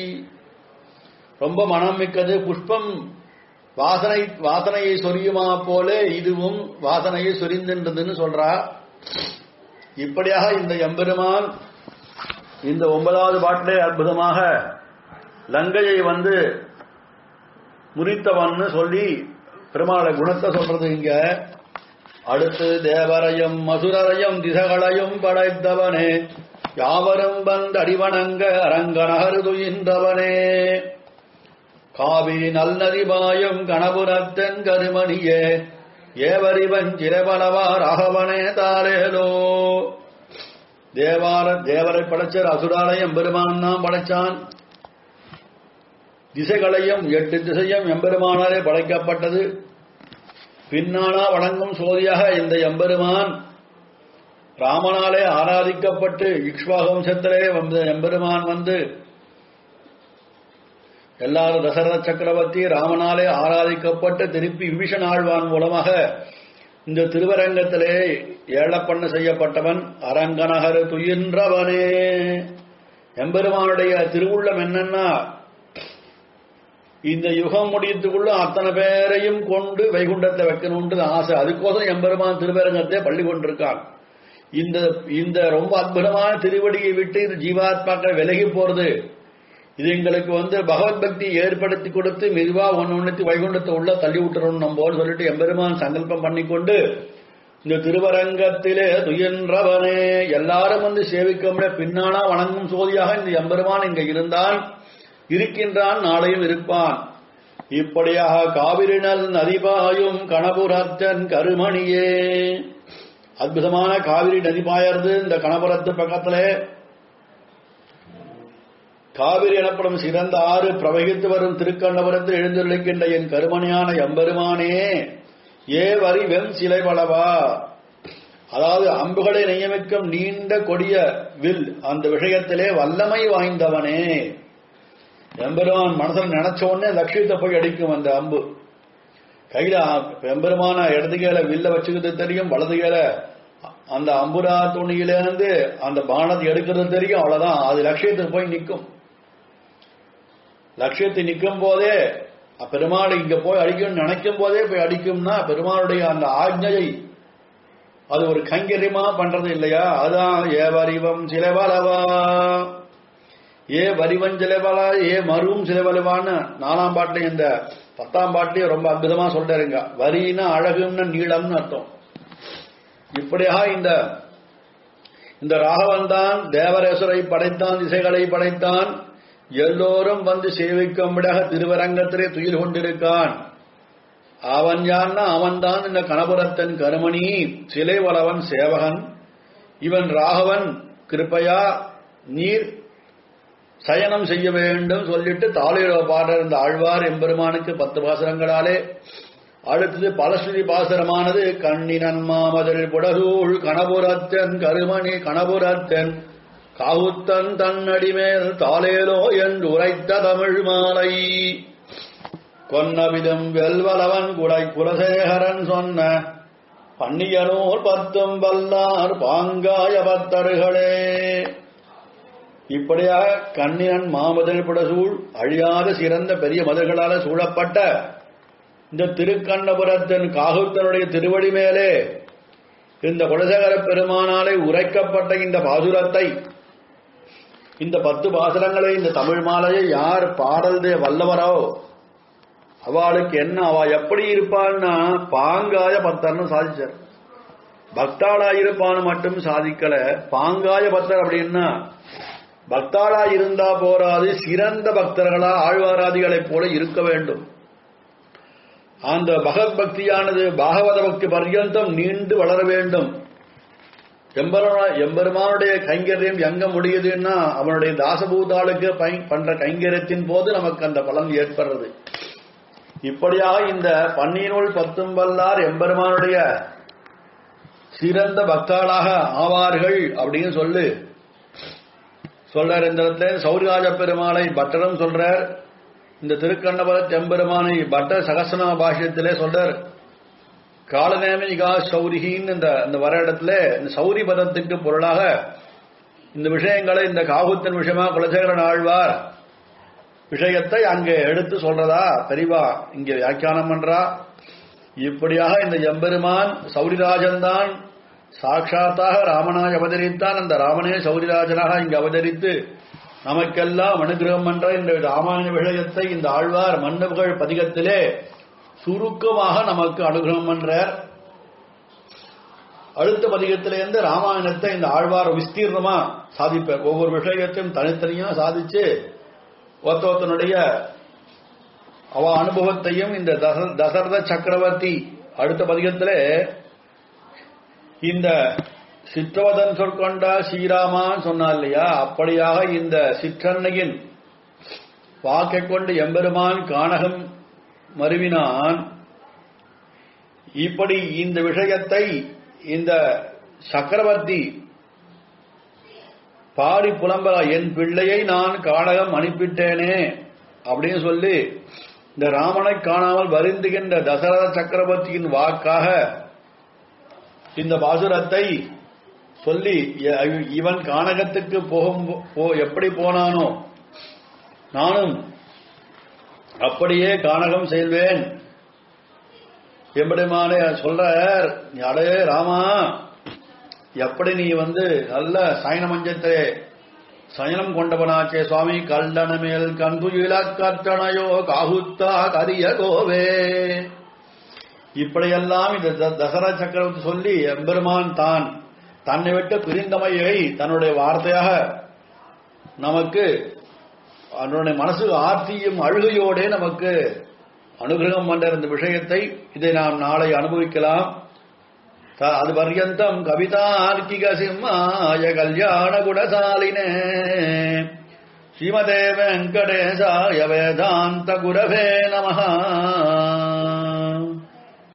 ரொம்ப மனம் மிக்கது புஷ்பம் வாசனை வாசனையை சொரியுமா போல இதுவும் வாசனையை சொரிந்தின்றதுன்னு சொல்றா இப்படியாக இந்த எம்பெருமான் இந்த ஒன்பதாவது பாட்டிலே அற்புதமாக லங்கையை வந்து முறித்தவன்னு சொல்லி பெருமாளை குணத்தை சொல்றது இங்க அடுத்து தேவரையும் மசுரரையும் திசகளையும் படைத்தவனே யாவரும் வந்து அடிவணங்க அரங்கனகரு துயின்றவனே காவிரி நல்நதிபாயும் கணபுரத்தன் கருமணியே ஏவரிவன் சிறபலவா ராகவனே தாரேலோ தேவார தேவரை படைச்சர் அசுராலயம் பெருமான் தான் படைச்சான் திசைகளையும் எட்டு திசையும் எம்பெருமானாலே படைக்கப்பட்டது பின்னானா வணங்கும் சோதியாக இந்த எம்பெருமான் ராமனாலே ஆராதிக்கப்பட்டு இக்ஷ்வாகவம்சத்திலே வந்த எம்பெருமான் வந்து எல்லாரும் தசரத சக்கரவர்த்தி ராமனாலே ஆராதிக்கப்பட்டு திருப்பி விபீஷன் ஆழ்வான் மூலமாக இந்த திருவரங்கத்திலே ஏழப்பண்ண செய்யப்பட்டவன் அரங்கநகர் துயின்றவனே எம்பெருமானுடைய திருவுள்ளம் என்னன்னா இந்த யுகம் முடியத்துக்குள்ள அத்தனை பேரையும் கொண்டு வைகுண்டத்தை வைக்கணும்ன்றது ஆசை அதுக்கோசரம் எம்பெருமான் திருவரங்கத்தை பள்ளி கொண்டிருக்கான் இந்த இந்த ரொம்ப அற்புதமான திருவடியை விட்டு இந்த ஜீவாத்மாக்கள் விலகி போறது இது எங்களுக்கு வந்து பகவத் பக்தி ஏற்படுத்தி கொடுத்து மெதுவா ஒன்னு ஒன்னுத்தி வைகுண்டத்தை உள்ள தள்ளி விட்டுறோம் நம்ம சொல்லிட்டு எம்பெருமான் சங்கல்பம் பண்ணிக்கொண்டு இந்த திருவரங்கத்திலே துயன்றவனே எல்லாரும் வந்து சேவிக்க பின்னானா வணங்கும் சோதியாக இந்த எம்பெருமான் இங்க இருந்தான் இருக்கின்றான் நாளையும் இருப்பான் இப்படியாக காவிரினல் நதிபாயும் கணபுரத்தன் கருமணியே அற்புதமான காவிரி நதி பாயறது இந்த கணபுரத்து பக்கத்திலே காவிரி எனப்படும் சிறந்த ஆறு பிரவகித்து வரும் திருக்கண்ணபுரத்தில் எழுந்துள்ளிருக்கின்ற என் கருமணியான எம்பெருமானே ஏ வரி வெம் சிலை வளவா அதாவது அம்புகளை நியமிக்கும் நீண்ட கொடிய வில் அந்த விஷயத்திலே வல்லமை வாய்ந்தவனே எம்பெருமான் மனசில் நினைச்ச உடனே லட்சியத்தை போய் அடிக்கும் அந்த அம்பு கையில எம்பெருமான இடது கையில வில்ல வச்சுக்கிறது தெரியும் வலது கையில அந்த அம்புரா துணியிலிருந்து அந்த பானத்தை எடுக்கிறது தெரியும் அவ்வளவுதான் அது லட்சியத்துக்கு போய் நிற்கும் லட்சியத்தை நிற்கும் போதே பெருமாள் இங்க போய் அடிக்கணும்னு நினைக்கும் போதே போய் அடிக்கும்னா பெருமாளுடைய அந்த ஆజ్ఞையை அது ஒரு கைங்கரியமா பண்றது இல்லையா அதான் ஏவரிவம் சிலவலவா ஏ வரிவன் சிலவலா ஏ மருவும் சிலவலவான்னு நாலாம் பாட்டுல இந்த பத்தாம் பாட்டுலயும் ரொம்ப அற்புதமா சொல்றாருங்க வரின்னா அழகுன்னு நீளம்னு அர்த்தம் இப்படியாக இந்த இந்த ராகவன் தான் தேவரேஸ்வரை படைத்தான் திசைகளை படைத்தான் எல்லோரும் வந்து சேவிக்கும்படியாக திருவரங்கத்திலே துயில் கொண்டிருக்கான் அவன் யான்னா அவன்தான் இந்த கணபுரத்தன் கருமணி சிலை வளவன் சேவகன் இவன் ராகவன் கிருப்பையா நீர் சயனம் செய்ய வேண்டும் சொல்லிட்டு தாளையில பாடுற இந்த ஆழ்வார் எம்பெருமானுக்கு பத்து பாசனங்களாலே அடுத்தது பலஸ்ருதி பாசனமானது கண்ணினன் மாமதல் புடசூழ் கணபுரத்தன் கருமணி கணபுரத்தன் காவுத்தன் தன்னடிமேல் தாளேலோ என்று உரைத்த தமிழ் மாலை கொன்னவிதம் வெல்வலவன் குடை குலசேகரன் சொன்ன பன்னியனூர் பத்தும் வல்லார் பாங்காய பத்தர்களே இப்படியாக கண்ணியன் மாமதல் புடசூழ் அழியாத சிறந்த பெரிய மதர்களால சூழப்பட்ட இந்த திருக்கண்ணபுரத்தின் காகுத்தனுடைய திருவடி மேலே இந்த குலசேகர பெருமானாலே உரைக்கப்பட்ட இந்த பாசுரத்தை இந்த பத்து பாசுரங்களை இந்த தமிழ் மாலையை யார் பாடல்தே வல்லவரோ அவளுக்கு என்ன அவ எப்படி இருப்பான்னா பாங்காய பக்தர்னு சாதிச்சார் பக்தாளா இருப்பான்னு மட்டும் சாதிக்கல பாங்காய பக்தர் அப்படின்னா பக்தாளா இருந்தா போராது சிறந்த பக்தர்களா ஆழ்வாராதிகளைப் போல இருக்க வேண்டும் அந்த பகவத் பக்தியானது பாகவத பக்தி பர்யந்தம் நீண்டு வளர வேண்டும் எம்பெருமா எம்பெருமானுடைய கைங்கரியம் எங்க முடியுதுன்னா அவனுடைய தாசபூதாளுக்கு பண்ற கைங்கரியத்தின் போது நமக்கு அந்த பலன் ஏற்படுறது இப்படியாக இந்த பன்னியினுள் பத்தும் வல்லார் எம்பெருமானுடைய சிறந்த பக்தாளாக ஆவார்கள் அப்படின்னு சொல்லு சொல்றார் இந்த இடத்துல சௌரிராஜ பெருமாளை பட்டரும் சொல்றார் இந்த திருக்கண்ணபுர செம்பெருமானை பட்ட சகசன பாஷ்யத்திலே சொல்றார் காலநேமிகா சௌரிகின்னு இந்த இந்த வர இடத்துல இந்த சௌரி பதத்துக்கு பொருளாக இந்த விஷயங்களை இந்த காகுத்தின் விஷயமா குலசேகரன் ஆழ்வார் விஷயத்தை அங்கே எடுத்து சொல்றதா பெரிவா இங்க வியாக்கியானம் பண்றா இப்படியாக இந்த எம்பெருமான் சௌரிராஜன் தான் சாட்சாத்தாக ராமனாய் அவதரித்தான் அந்த ராமனே சௌரிராஜனாக இங்கு அவதரித்து நமக்கெல்லாம் அனுகிரகம் என்ற இந்த ராமாயண விஷயத்தை இந்த ஆழ்வார் மன்னர்கள் பதிகத்திலே சுருக்கமாக நமக்கு அனுகிரகம் பண்றார் அடுத்த பதிகத்திலிருந்து ராமாயணத்தை இந்த ஆழ்வார் விஸ்தீர்ணமா சாதிப்பார் ஒவ்வொரு விஷயத்தையும் தனித்தனியா சாதிச்சு ஒருத்த ஒருத்தனுடைய அவ அனுபவத்தையும் இந்த தச- தசரத சக்கரவர்த்தி அடுத்த பதிகத்திலே இந்த சிற்றவதன் சொற்கொண்டா ஸ்ரீராமான்னு சொன்னா இல்லையா அப்படியாக இந்த சிற்றன்னையின் வாக்கை கொண்டு எம்பெருமான் கானகம் மருவினான் இப்படி இந்த விஷயத்தை இந்த சக்கரவர்த்தி பாடி புலம்பல என் பிள்ளையை நான் கானகம் அனுப்பிட்டேனே அப்படின்னு சொல்லி இந்த ராமனை காணாமல் வருந்துகின்ற தசரத சக்கரவர்த்தியின் வாக்காக இந்த பாசுரத்தை சொல்லி இ- இவன் கானகத்துக்கு போகும் போ- எப்படி போனானோ நானும் அப்படியே கானகம் செல்வேன் எப்படிமானே சொல்றார் அடே ராமா எப்படி நீ வந்து நல்ல சயன மஞ்சத்தை சயனம் கொண்டவனாச்சே சுவாமி கல்லண மேல் கந்துயில கற்றணையோ காகுத்தா கரிய கோவே இப்படியெல்லாம் இந்த த- தசரா சக்கரவர்த்தி சொல்லி எம்பெருமான் தான் தன்னை விட்டு பிரிந்தமையை தன்னுடைய வார்த்தையாக நமக்கு அவனுடைய மனசு ஆர்த்தியும் அழுகையோடே நமக்கு அனுகிரகம் பண்ற இந்த விஷயத்தை இதை நாம் நாளை அனுபவிக்கலாம் த- அது பர்யந்தம் கவிதார்க்கிக சிம்மாய கல்யாண குணசாலினே ஸ்ரீமதே வெங்கடேசாய வேதாந்த குரவே நமஹா